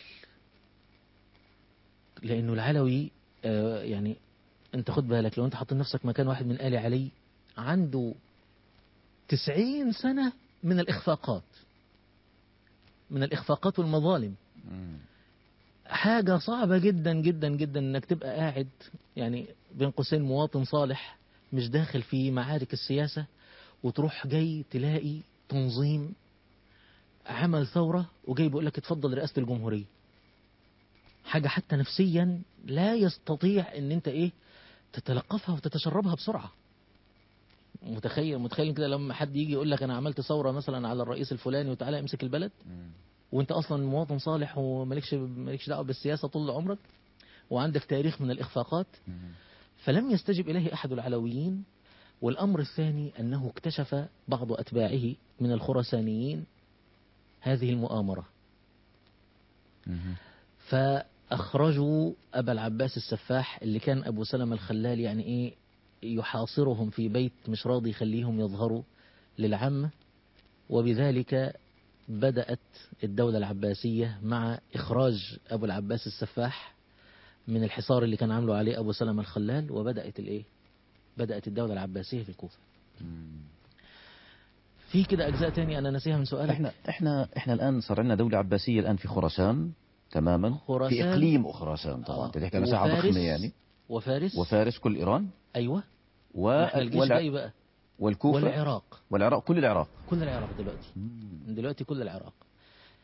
لأنه العلوي آه، يعني أنت خد بالك لو أنت حاطط نفسك مكان واحد من آل علي عنده تسعين سنة من الإخفاقات من الإخفاقات والمظالم مم. حاجة صعبة جدا جدا جدا انك تبقى قاعد يعني بين قوسين مواطن صالح مش داخل في معارك السياسة وتروح جاي تلاقي تنظيم عمل ثورة وجاي بيقول لك اتفضل رئاسة الجمهورية حاجة حتى نفسيا لا يستطيع ان انت ايه تتلقفها وتتشربها بسرعة متخيل متخيل كده لما حد يجي يقول لك انا عملت ثورة مثلا على الرئيس الفلاني وتعالى امسك البلد مم. وانت اصلا مواطن صالح ومالكش مالكش دعوه بالسياسه طول عمرك وعندك تاريخ من الاخفاقات مم. فلم يستجب اليه احد العلويين والامر الثاني انه اكتشف بعض اتباعه من الخرسانيين هذه المؤامره مم. فاخرجوا ابا العباس السفاح اللي كان ابو سلمة الخلال يعني ايه يحاصرهم في بيت مش راضي يخليهم يظهروا للعامة وبذلك بدأت الدولة العباسية مع إخراج أبو العباس السفاح من الحصار اللي كان عامله عليه أبو سلمة الخلال وبدأت الإيه؟ بدأت الدولة العباسية في الكوفة. مم. في كده أجزاء تانية أنا ناسيها من سؤالك. احنا احنا احنا الان صار عندنا دوله عباسيه الان في خراسان تماما خراسان. في اقليم خراسان طبعا آه. انت تحكي مساحه وفارس. ضخمه يعني وفارس وفارس كل ايران أيوة و... احنا الجيش والع- جاي بقى والكوفه والعراق والعراق كل العراق كل العراق دلوقتي مم. دلوقتي كل العراق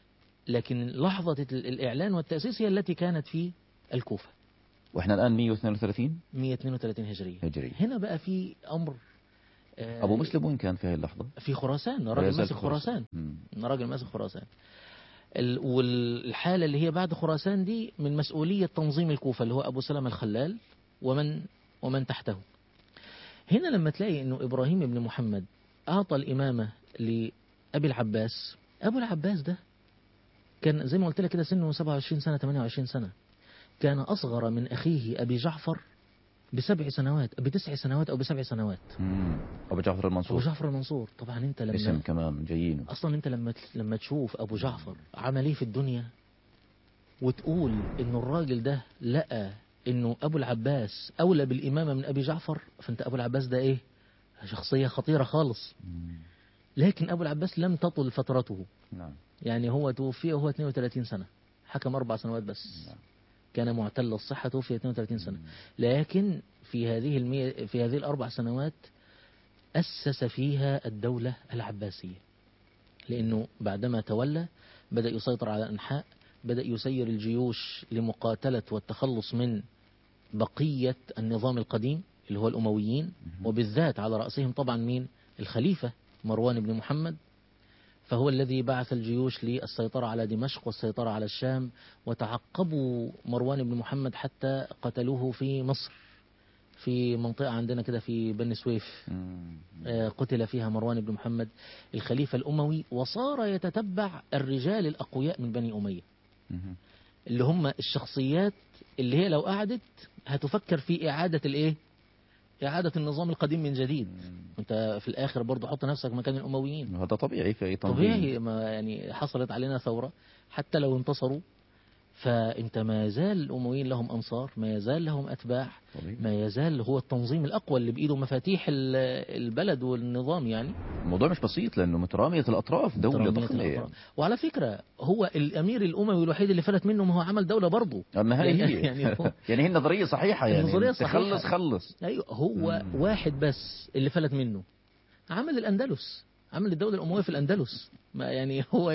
لكن لحظة ال- الإعلان والتأسيس هي التي كانت في الكوفة واحنا الآن 132 132 هجرية هجري هنا بقى في أمر آه، أبو مسلم وين كان في هذه اللحظة؟ في خراسان لا راجل يزال ماسك في خراسان مم. راجل ماسك خراسان ال- والحالة اللي هي بعد خراسان دي من مسؤولية تنظيم الكوفة اللي هو أبو سلمة الخلال ومن ومن تحته هنا لما تلاقي أنه إبراهيم بن محمد أعطى الإمامة لأبي العباس أبو العباس ده كان زي ما قلت لك كده سنه 27 سنة 28 سنة كان أصغر من أخيه أبي جعفر بسبع سنوات بتسع سنوات أو بسبع سنوات مم. أبو جعفر أبو المنصور جعفر المنصور طبعا أنت لما اسم كمان جايين اصلا انت لما لما تشوف ابو جعفر عمل ايه في الدنيا وتقول انه الراجل ده لقى انه ابو العباس اولى بالامامه من ابي جعفر فانت ابو العباس ده ايه شخصيه خطيره خالص مم. لكن ابو العباس لم تطل فترته نعم يعني هو توفي وهو 32 سنه حكم اربع سنوات بس نعم. كان معتل الصحه توفي 32 سنه لكن في هذه المية في هذه الاربع سنوات أسس فيها الدولة العباسية لأنه بعدما تولى بدأ يسيطر على أنحاء بدأ يسير الجيوش لمقاتلة والتخلص من بقية النظام القديم اللي هو الأمويين وبالذات على رأسهم طبعا مين الخليفة مروان بن محمد فهو الذي بعث الجيوش للسيطرة على دمشق والسيطرة على الشام وتعقبوا مروان بن محمد حتى قتلوه في مصر في منطقة عندنا كده في بني سويف مم. آه، قتل فيها مروان بن محمد الخليفة الأموي وصار يتتبع الرجال الأقوياء من بني أمية مم. اللي هم الشخصيات اللي هي لو قعدت هتفكر في إعادة الإيه؟ إعادة النظام القديم من جديد أنت في الآخر برضه حط نفسك مكان الأمويين هذا طبيعي في أي تنظيم طبيعي ما يعني حصلت علينا ثورة حتى لو انتصروا فأنت ما يزال الأمويين لهم أنصار ما يزال لهم أتباع طبيعي. ما يزال هو التنظيم الأقوى اللي بإيده مفاتيح ال- البلد والنظام يعني الموضوع مش بسيط لأنه مترامية الأطراف دولة ترامية ضخمة الأطراف. يعني. وعلى فكرة هو الأمير الأموي الوحيد اللي فلت منه ما هو عمل دولة برضه أما هي يعني- هي يعني هو- يعني هي النظرية صحيحة يعني النظرية صحيحة. تخلص خلص أيوة هو مم. واحد بس اللي فلت منه عمل الأندلس عمل الدولة الأموية في الأندلس ما يعني هو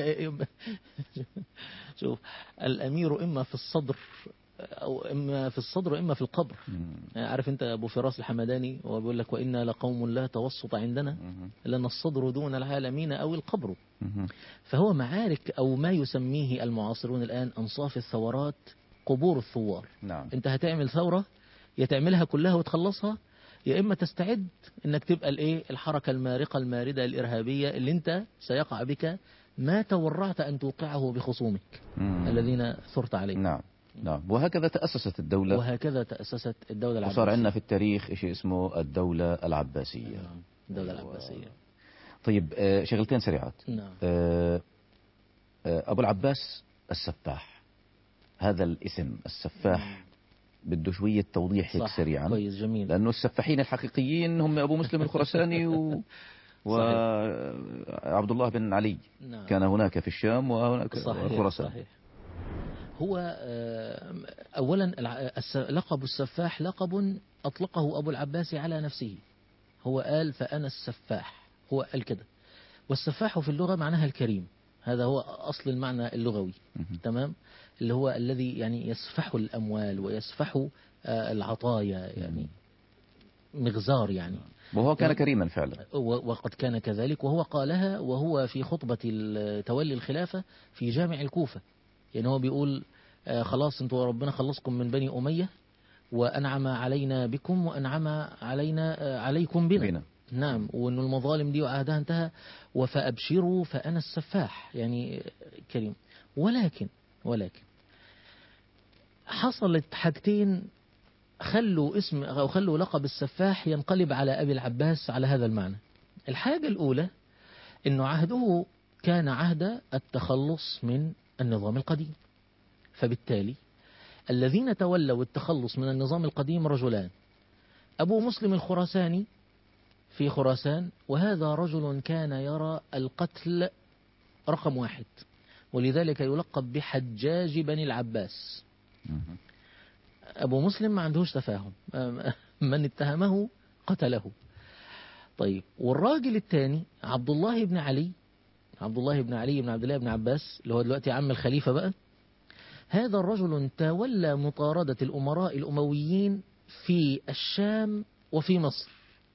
شوف الأمير إما في الصدر أو إما في الصدر وإما في القبر مم. يعني عارف أنت أبو فراس الحمداني وهو بيقول لك وإنا لقوم لا توسط عندنا مم. لنا الصدر دون العالمين أو القبر مم. فهو معارك أو ما يسميه المعاصرون الآن أنصاف الثورات قبور الثوار نعم أنت هتعمل ثورة يا تعملها كلها وتخلصها يا إما تستعد إنك تبقى الإيه الحركة المارقة الماردة الإرهابية اللي أنت سيقع بك ما تورعت أن توقعه بخصومك مم. الذين ثرت عليهم نعم نعم وهكذا تأسست الدولة وهكذا تأسست الدولة العباسية وصار عندنا في التاريخ شيء اسمه الدولة العباسية نعم، الدولة العباسية طيب آه، شغلتين سريعات نعم آه، آه، أبو العباس السفاح هذا الاسم السفاح بده شوية توضيح هيك صح سريعا كويس جميل لأنه السفاحين الحقيقيين هم أبو مسلم الخرساني و... وعبد الله بن علي نعم. كان هناك في الشام وهناك صحيح خراسان صحيح هو آه، أولا الع- الس- لقب السفاح لقب أطلقه أبو العباس على نفسه هو قال فأنا السفاح هو قال كده والسفاح في اللغة معناها الكريم هذا هو أصل المعنى اللغوي مهم. تمام اللي هو الذي يعني يسفح الأموال ويسفح آه، العطايا يعني مغزار يعني وهو كان كريما فعلا و- وقد كان كذلك وهو قالها وهو في خطبة ال- تولي الخلافة في جامع الكوفة يعني هو بيقول آه، خلاص انتوا ربنا خلصكم من بني أمية وأنعم علينا بكم وأنعم علينا آه، عليكم بنا بنا. نعم وأن المظالم دي وعهدها انتهى وفأبشروا فأنا السفاح يعني كريم ولكن ولكن حصلت حاجتين خلوا اسم أو خلوا لقب السفاح ينقلب على أبي العباس على هذا المعنى الحاجة الأولى أنه عهده كان عهد التخلص من النظام القديم فبالتالي الذين تولوا التخلص من النظام القديم رجلان أبو مسلم الخراساني في خراسان وهذا رجل كان يرى القتل رقم واحد ولذلك يلقب بحجاج بني العباس مهم. أبو مسلم ما عندهوش تفاهم أم- من اتهمه قتله طيب والراجل الثاني عبد الله بن علي عبد الله بن علي بن عبد الله بن عباس اللي هو دلوقتي عم الخليفة بقى هذا الرجل تولى مطاردة الأمراء الأمويين في الشام وفي مصر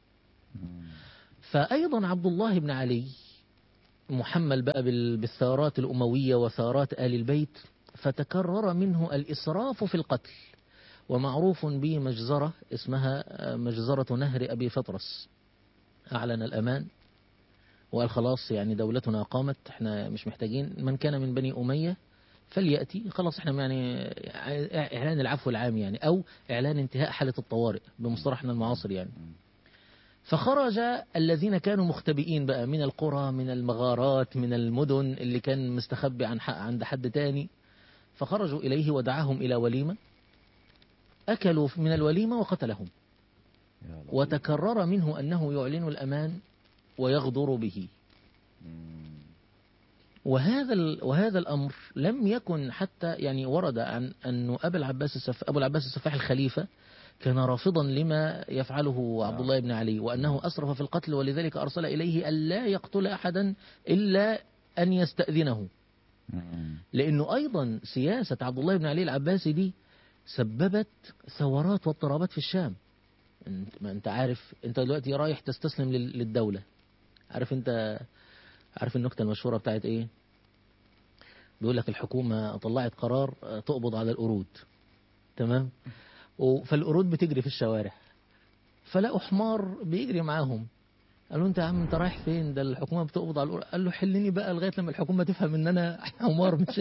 فأيضا عبد الله بن علي محمل بقى بال- بالثارات الأموية وثارات آل البيت فتكرر منه الإسراف في القتل ومعروف بمجزرة اسمها آه، مجزرة نهر أبي فطرس أعلن الأمان وقال خلاص يعني دولتنا قامت احنا مش محتاجين من كان من بني أمية فليأتي خلاص احنا يعني إعلان العفو العام يعني أو إعلان انتهاء حالة الطوارئ بمصطلحنا المعاصر يعني فخرج الذين كانوا مختبئين بقى من القرى من المغارات من المدن اللي كان مستخبي عن حق عند حد تاني فخرجوا إليه ودعاهم إلى وليمة أكلوا من الوليمة وقتلهم يا لطيف. وتكرر منه أنه يعلن الأمان ويغدر به مم. وهذا ال- وهذا الأمر لم يكن حتى يعني ورد عن أن أبو العباس السف أبو العباس السفاح الخليفة كان رافضا لما يفعله عبد الله بن علي وأنه أسرف في القتل ولذلك أرسل إليه ألا يقتل أحدا إلا أن يستأذنه مم. لأنه أيضا سياسة عبد الله بن علي العباسي دي سببت ثورات واضطرابات في الشام انت ما انت عارف انت دلوقتي رايح تستسلم لل- للدولة عارف انت عارف النكتة المشهورة بتاعت ايه بيقول لك الحكومة طلعت قرار اه، تقبض على القرود تمام و- فالقرود بتجري في الشوارع فلقوا حمار بيجري معاهم قالوا انت يا عم انت رايح فين ده الحكومة بتقبض على القرود قال له حلني بقى لغاية لما الحكومة تفهم ان انا حمار مش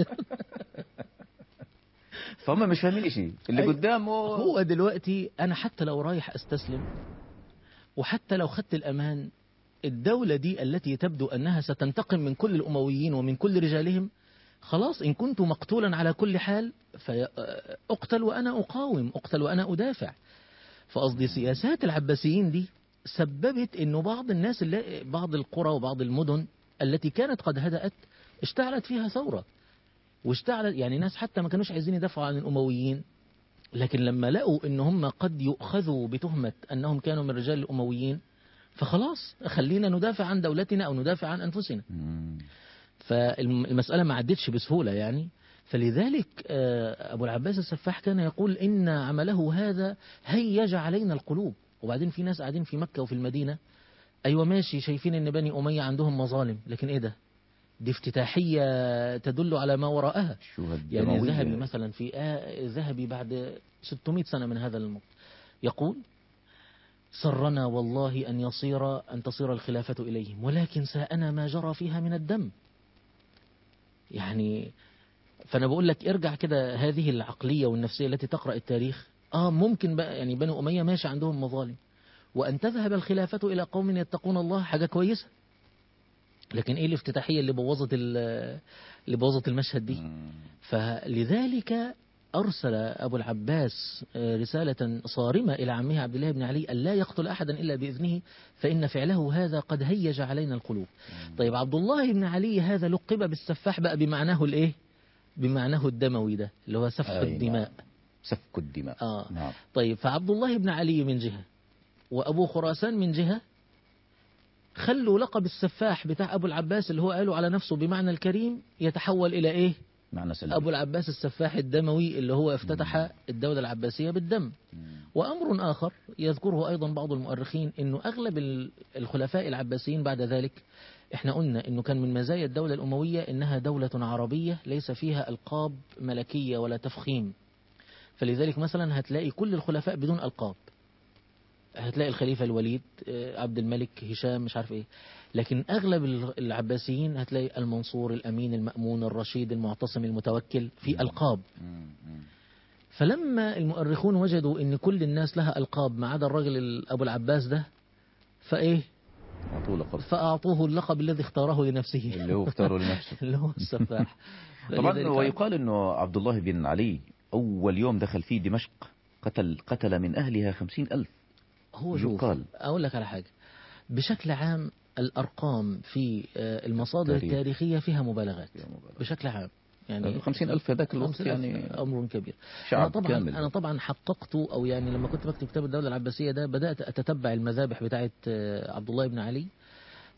فهم مش فاهمين شيء اللي أي- قدامه هو دلوقتي انا حتى لو رايح استسلم وحتى لو خدت الامان الدولة دي التي تبدو انها ستنتقم من كل الامويين ومن كل رجالهم خلاص ان كنت مقتولا على كل حال فاقتل وانا اقاوم اقتل وانا ادافع فقصدي سياسات العباسيين دي سببت انه بعض الناس اللي بعض القرى وبعض المدن التي كانت قد هدأت اشتعلت فيها ثورة واشتعلت يعني ناس حتى ما كانوش عايزين يدافعوا عن الأمويين لكن لما لقوا ان هم قد يؤخذوا بتهمة انهم كانوا من رجال الأمويين فخلاص خلينا ندافع عن دولتنا او ندافع عن انفسنا مم. فالمسألة ما عدتش بسهولة يعني فلذلك آه، أبو العباس السفاح كان يقول إن عمله هذا هيج علينا القلوب وبعدين في ناس قاعدين في مكة وفي المدينة أيوة ماشي شايفين إن بني أمية عندهم مظالم لكن إيه ده دي افتتاحية تدل على ما وراءها شو يعني هالدموية الذهبي مثلا في آه الذهبي بعد 600 سنة من هذا الموت يقول سرنا والله أن يصير أن تصير الخلافة إليهم ولكن ساءنا ما جرى فيها من الدم يعني فأنا بقول لك ارجع كده هذه العقلية والنفسية التي تقرأ التاريخ آه ممكن بقى يعني بنو أمية ماشي عندهم مظالم وأن تذهب الخلافة إلى قوم يتقون الله حاجة كويسة لكن إيه الافتتاحية اللي بوظت ال- اللي بوظت المشهد دي مم. فلذلك أرسل أبو العباس آه، رسالة صارمة إلى عمه عبد الله بن علي ألا يقتل أحدا إلا بإذنه فإن فعله هذا قد هيج علينا القلوب طيب عبد الله بن علي هذا لقب بالسفاح بقى بمعناه الإيه بمعناه الدموي ده اللي هو سفك أي نعم. الدماء سفك الدماء آه. نعم طيب فعبد الله بن علي من جهة وأبو خراسان من جهة خلوا لقب السفاح بتاع أبو العباس اللي هو قاله على نفسه بمعنى الكريم يتحول إلى إيه معنى سلبي أبو العباس السفاح الدموي اللي هو افتتح الدولة العباسية بالدم مم. وأمر آخر يذكره أيضا بعض المؤرخين أنه أغلب ال- الخلفاء العباسيين بعد ذلك احنا قلنا أنه كان من مزايا الدولة الأموية أنها دولة عربية ليس فيها ألقاب ملكية ولا تفخيم فلذلك مثلا هتلاقي كل الخلفاء بدون ألقاب هتلاقي الخليفة الوليد آه، عبد الملك هشام مش عارف ايه لكن اغلب ال- العباسيين هتلاقي المنصور الامين المأمون الرشيد المعتصم المتوكل في القاب مم. مم. فلما المؤرخون وجدوا ان كل الناس لها القاب ما عدا الراجل ال- ابو العباس ده فايه أعطوه لقب فاعطوه اللقب الذي اختاره لنفسه اللي هو اختاره لنفسه اللي هو السفاح طبعا فلذلك ويقال انه عبد الله بن علي اول يوم دخل فيه دمشق قتل قتل من اهلها خمسين الف هو شوف يقال. اقول لك على حاجه بشكل عام الارقام في آه، المصادر التاريخ. التاريخيه فيها مبالغات بشكل عام يعني خمسين ألف هذاك الوقت 50,000 يعني امر كبير انا شعب طبعا كامل انا طبعا حققت او يعني لما كنت بكتب كتاب الدوله العباسيه ده بدات اتتبع المذابح بتاعه آه، عبد الله بن علي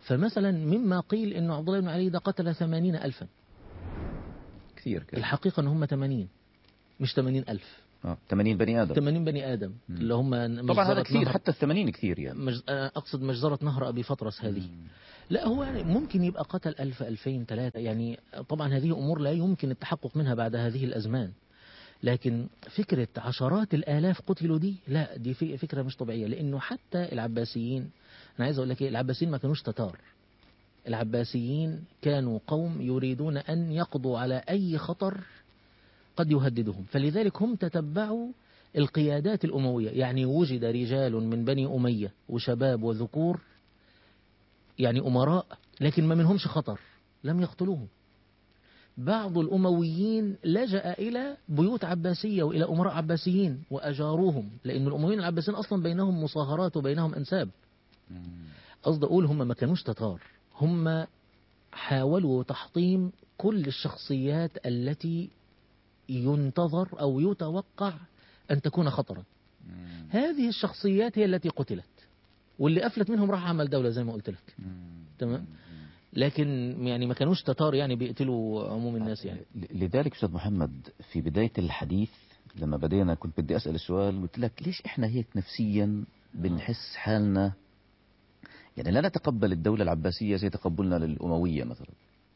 فمثلا مما قيل أنه عبد الله بن علي ده قتل ثمانين ألفا كثير كده الحقيقة أن هم 80 مش 80 ألف آه. 80 بني ادم 80 بني آدم مم. اللي هم طبعا هذا مجزرة كثير نهر حتى ال 80 كثير يعني مج... آه، أقصد مجزرة نهر أبي فطرس هذه مم. لا هو يعني ممكن يبقى قتل ألف ألفين ثلاثة يعني طبعا هذه أمور لا يمكن التحقق منها بعد هذه الأزمان لكن فكرة عشرات الآلاف قتلوا دي لا دي في- فكرة مش طبيعية لأنه حتى العباسيين أنا عايز أقول لك إيه العباسيين ما كانوش تتار العباسيين كانوا قوم يريدون أن يقضوا على أي خطر قد يهددهم فلذلك هم تتبعوا القيادات الأموية يعني وجد رجال من بني أمية وشباب وذكور يعني أمراء لكن ما منهمش خطر لم يقتلوهم بعض الأمويين لجأ إلى بيوت عباسية وإلى أمراء عباسيين وأجاروهم لأن الأمويين العباسيين أصلا بينهم مصاهرات وبينهم أنساب مم. قصد أقول هم ما كانوش تتار هم حاولوا تحطيم كل الشخصيات التي ينتظر أو يتوقع أن تكون خطرا مم. هذه الشخصيات هي التي قتلت واللي أفلت منهم راح عمل دولة زي ما قلت لك مم. تمام. مم. لكن يعني ما كانوش تتار يعني بيقتلوا عموم الناس يعني ل- لذلك استاذ محمد في بدايه الحديث لما بدينا كنت بدي اسال السؤال قلت لك ليش احنا هيك نفسيا بنحس حالنا يعني لا نتقبل الدوله العباسيه زي تقبلنا للامويه مثلا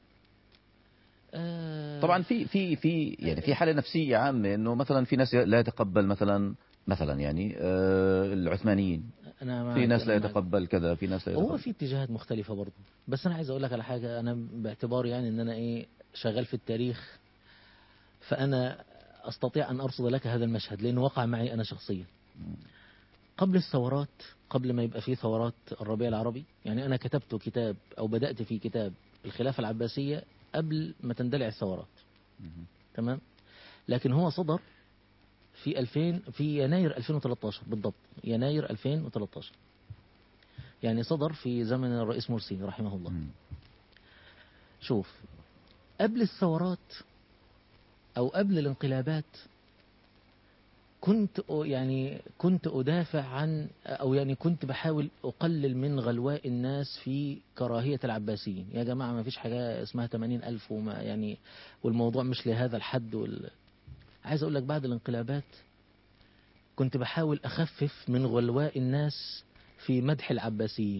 آه، طبعا في في في يعني في حاله نفسيه عامه انه مثلا في ناس لا يتقبل مثلا مثلا يعني آه العثمانيين أنا معك، في ناس لا أنا معك. يتقبل كذا في ناس لا هو يتقبل في اتجاهات مختلفة برضه بس أنا عايز أقول لك على حاجة أنا باعتبار يعني إن أنا إيه شغال في التاريخ فأنا أستطيع أن أرصد لك هذا المشهد لأنه وقع معي أنا شخصيا قبل الثورات قبل ما يبقى في ثورات الربيع العربي يعني أنا كتبت كتاب أو بدأت في كتاب الخلافة العباسية قبل ما تندلع الثورات مم. تمام لكن هو صدر في 2000 في يناير 2013 بالضبط يناير 2013 يعني صدر في زمن الرئيس مرسي رحمه الله مم. شوف قبل الثورات أو قبل الانقلابات كنت أ- يعني كنت أدافع عن أو يعني كنت بحاول أقلل من غلواء الناس في كراهية العباسيين يا جماعة ما فيش حاجة اسمها 80 ألف وما يعني والموضوع مش لهذا الحد وال... عايز أقول لك بعد الانقلابات كنت بحاول أخفف من غلواء الناس في مدح العباسيين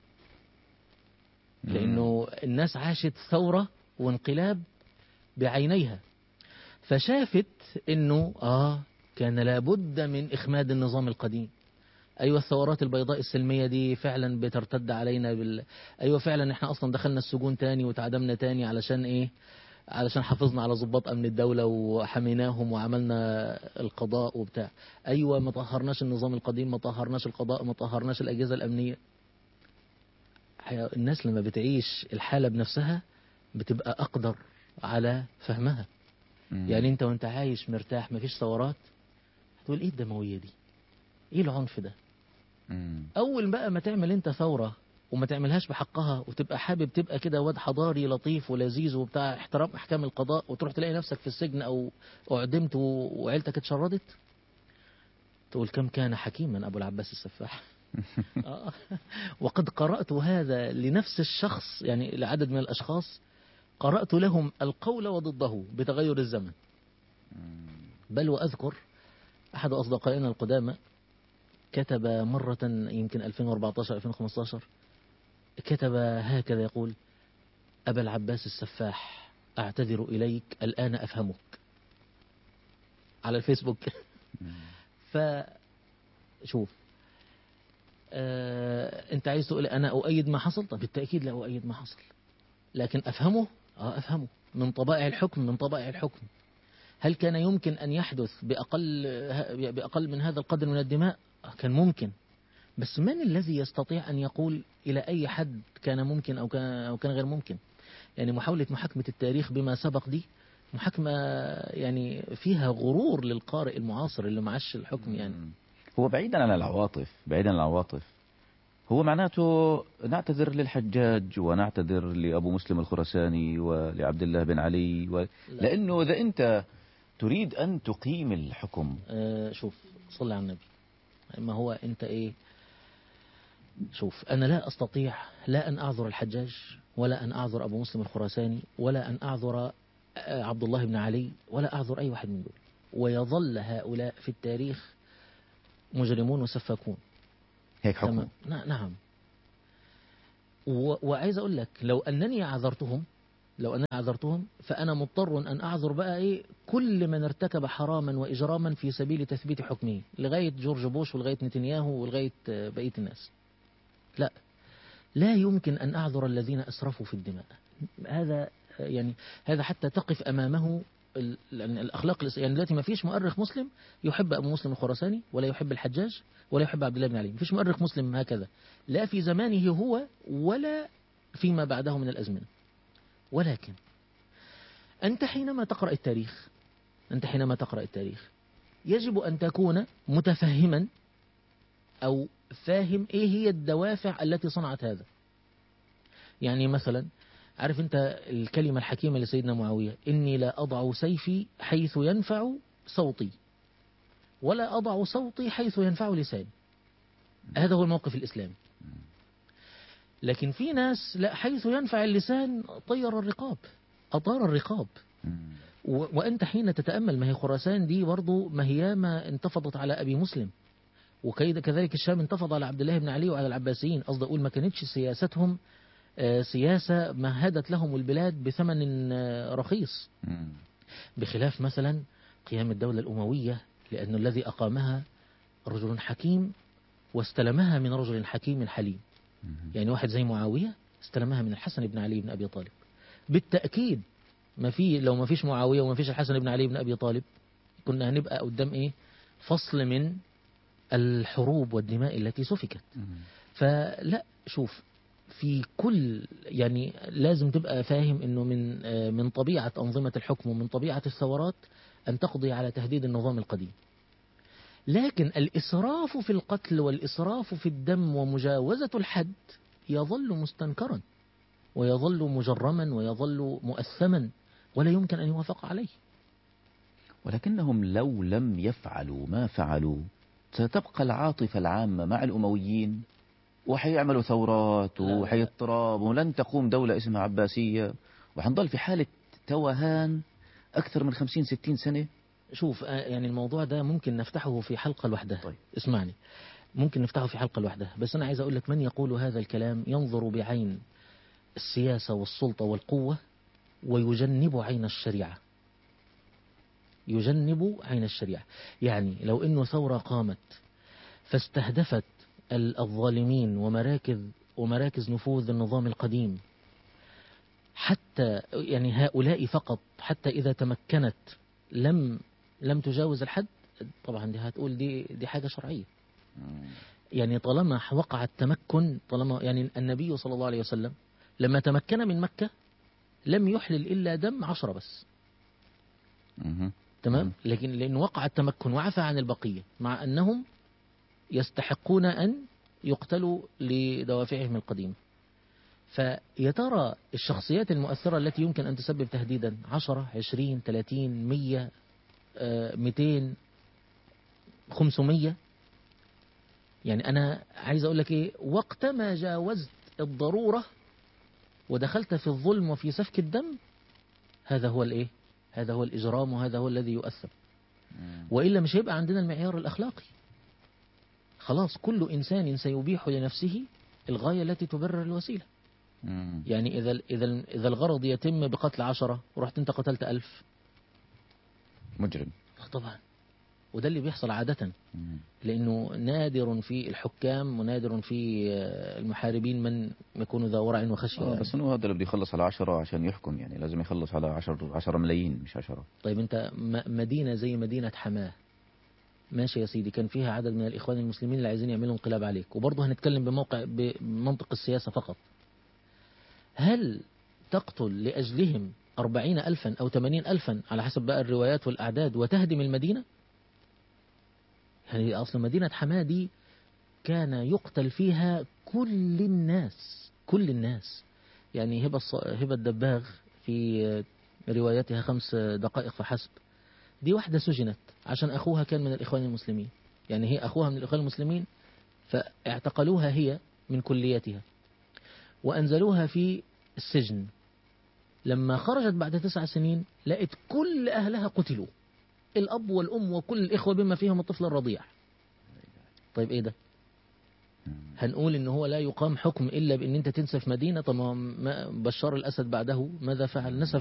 لأنه الناس عاشت ثورة وانقلاب بعينيها فشافت أنه آه كان لابد من إخماد النظام القديم أيوة الثورات البيضاء السلمية دي فعلا بترتد علينا بال... أيوة فعلا احنا أصلا دخلنا السجون تاني وتعدمنا تاني علشان إيه علشان حافظنا على ضباط أمن الدولة وحميناهم وعملنا القضاء وبتاع أيوة ما طهرناش النظام القديم ما طهرناش القضاء ما طهرناش الأجهزة الأمنية حي- الناس لما بتعيش الحالة بنفسها بتبقى أقدر على فهمها مم. يعني انت وانت عايش مرتاح مفيش ثورات هتقول ايه الدموية دي ايه العنف ده مم. اول بقى ما تعمل انت ثورة وما تعملهاش بحقها وتبقى حابب تبقى كده واد حضاري لطيف ولذيذ وبتاع احترام احكام القضاء وتروح تلاقي نفسك في السجن او اعدمت و- وعيلتك اتشردت تقول كم كان حكيما ابو العباس السفاح آه. وقد قرأت هذا لنفس الشخص يعني لعدد من الأشخاص قرأت لهم القول وضده بتغير الزمن بل وأذكر أحد أصدقائنا القدامى كتب مرة يمكن 2014-2015 كتب هكذا يقول أبا العباس السفاح أعتذر إليك الآن أفهمك على الفيسبوك فشوف آه، انت عايز تقول انا اؤيد ما حصل طب بالتاكيد لا اؤيد ما حصل لكن افهمه اه افهمه من طبائع الحكم من طبائع الحكم هل كان يمكن ان يحدث باقل باقل من هذا القدر من الدماء آه، كان ممكن بس من الذي يستطيع ان يقول الى اي حد كان ممكن او كان او كان غير ممكن يعني محاوله محاكمه التاريخ بما سبق دي محاكمه يعني فيها غرور للقارئ المعاصر اللي معاش الحكم يعني مم. هو بعيدا عن العواطف بعيدا عن العواطف هو معناته نعتذر للحجاج ونعتذر لأبو مسلم الخرساني ولعبد الله بن علي و... لأنه إذا أنت تريد أن تقيم الحكم آه، شوف صلي على النبي ما هو انت ايه شوف أنا لا أستطيع لا أن أعذر الحجاج ولا أن أعذر أبو مسلم الخراساني ولا أن أعذر آه، عبد الله بن علي ولا أعذر أي واحد من دول ويظل هؤلاء في التاريخ مجرمون وسفاكون هيك حكم تمام. نا- نعم و- وعايز أقول لك لو أنني عذرتهم لو أنني عذرتهم فأنا مضطر أن أعذر بقى إيه كل من ارتكب حراما وإجراما في سبيل تثبيت حكمه لغاية جورج بوش ولغاية نتنياهو ولغاية آه، بقية الناس لا لا يمكن أن أعذر الذين أسرفوا في الدماء هذا آه، يعني هذا حتى تقف أمامه ال- لأن الأخلاق الإس- يعني دلوقتي ما فيش مؤرخ مسلم يحب أبو مسلم الخراساني ولا يحب الحجاج ولا يحب عبد الله بن علي ما فيش مؤرخ مسلم هكذا لا في زمانه هو ولا فيما بعده من الأزمنة ولكن أنت حينما تقرأ التاريخ أنت حينما تقرأ التاريخ يجب أن تكون متفهما أو فاهم إيه هي الدوافع التي صنعت هذا يعني مثلا عارف أنت الكلمة الحكيمة لسيدنا معاوية إني لا أضع سيفي حيث ينفع صوتي ولا أضع صوتي حيث ينفع لساني هذا هو الموقف الإسلامي لكن في ناس لا حيث ينفع اللسان طير الرقاب أطار الرقاب مم. و- وأنت حين تتأمل ما هي خراسان دي برضو ما هي ما انتفضت على أبي مسلم وكيد كذلك الشام انتفض على عبد الله بن علي وعلى العباسيين قصدي أقول ما كانتش سياستهم آه، سياسة مهدت لهم البلاد بثمن آه، رخيص مم. بخلاف مثلا قيام الدولة الأموية لأن الذي أقامها رجل حكيم واستلمها من رجل حكيم حليم مم. يعني واحد زي معاوية استلمها من الحسن بن علي بن أبي طالب بالتأكيد ما في لو ما فيش معاوية وما فيش الحسن بن علي بن أبي طالب كنا هنبقى قدام إيه فصل من الحروب والدماء التي سفكت مم. فلا شوف في كل يعني لازم تبقى فاهم انه من آه، من طبيعه انظمه الحكم ومن طبيعه الثورات ان تقضي على تهديد النظام القديم. لكن الاسراف في القتل والاسراف في الدم ومجاوزه الحد يظل مستنكرا ويظل مجرما ويظل مؤثما ولا يمكن ان يوافق عليه. ولكنهم لو لم يفعلوا ما فعلوا ستبقى العاطفة العامة مع الأمويين وحيعملوا ثورات لا، لا. وحيضطراب ولن تقوم دولة اسمها عباسية وحنضل في حالة توهان أكثر من 50 60 سنة شوف آه، يعني الموضوع ده ممكن نفتحه في حلقة لوحدها طيب. اسمعني ممكن نفتحه في حلقة لوحدها بس أنا عايز أقول لك من يقول هذا الكلام ينظر بعين السياسة والسلطة والقوة ويجنب عين الشريعة يجنب عين الشريعة يعني لو أنه ثورة قامت فاستهدفت ال- الظالمين ومراكز ومراكز نفوذ النظام القديم حتى يعني هؤلاء فقط حتى إذا تمكنت لم لم تجاوز الحد طبعا دي هتقول دي دي حاجة شرعية يعني طالما وقع التمكن طالما يعني النبي صلى الله عليه وسلم لما تمكن من مكة لم يحلل إلا دم عشرة بس مهم. تمام مم. لكن لأن وقع التمكن وعفى عن البقية مع أنهم يستحقون أن يقتلوا لدوافعهم القديمة فيا ترى الشخصيات المؤثرة التي يمكن أن تسبب تهديدا 10 20 30 100 آه، 200 500 يعني أنا عايز أقول لك إيه وقت ما جاوزت الضرورة ودخلت في الظلم وفي سفك الدم هذا هو الإيه هذا هو الإجرام وهذا هو الذي يؤثر مم. وإلا مش هيبقى عندنا المعيار الأخلاقي خلاص كل إنسان سيبيح لنفسه الغاية التي تبرر الوسيلة مم. يعني إذا إذا إذا الغرض يتم بقتل عشرة ورحت أنت قتلت ألف مجرم طبعا وده اللي بيحصل عادة مم. لأنه نادر في الحكام ونادر في آه، المحاربين من يكون ذا ورع وخشية آه يعني. بس انه هذا اللي بده يخلص على عشرة عشان يحكم يعني لازم يخلص على عشر عشرة ملايين مش عشرة طيب أنت م- مدينة زي مدينة حماه ماشي يا سيدي كان فيها عدد من الإخوان المسلمين اللي عايزين يعملوا انقلاب عليك وبرضه هنتكلم بموقع بمنطق السياسة فقط هل تقتل لأجلهم أربعين ألفا أو ثمانين ألفا على حسب بقى الروايات والأعداد وتهدم المدينة يعني أصل مدينة حماه دي كان يقتل فيها كل الناس كل الناس يعني هبة الص- هبة الدباغ في روايتها خمس دقائق فحسب دي واحدة سجنت عشان أخوها كان من الإخوان المسلمين يعني هي أخوها من الإخوان المسلمين فاعتقلوها هي من كليتها وأنزلوها في السجن لما خرجت بعد تسع سنين لقت كل أهلها قتلوا الأب والأم وكل الإخوة بما فيهم الطفل الرضيع طيب إيه ده هنقول إن هو لا يقام حكم إلا بإن أنت تنسف مدينة طب ما بشار الأسد بعده ماذا فعل نسف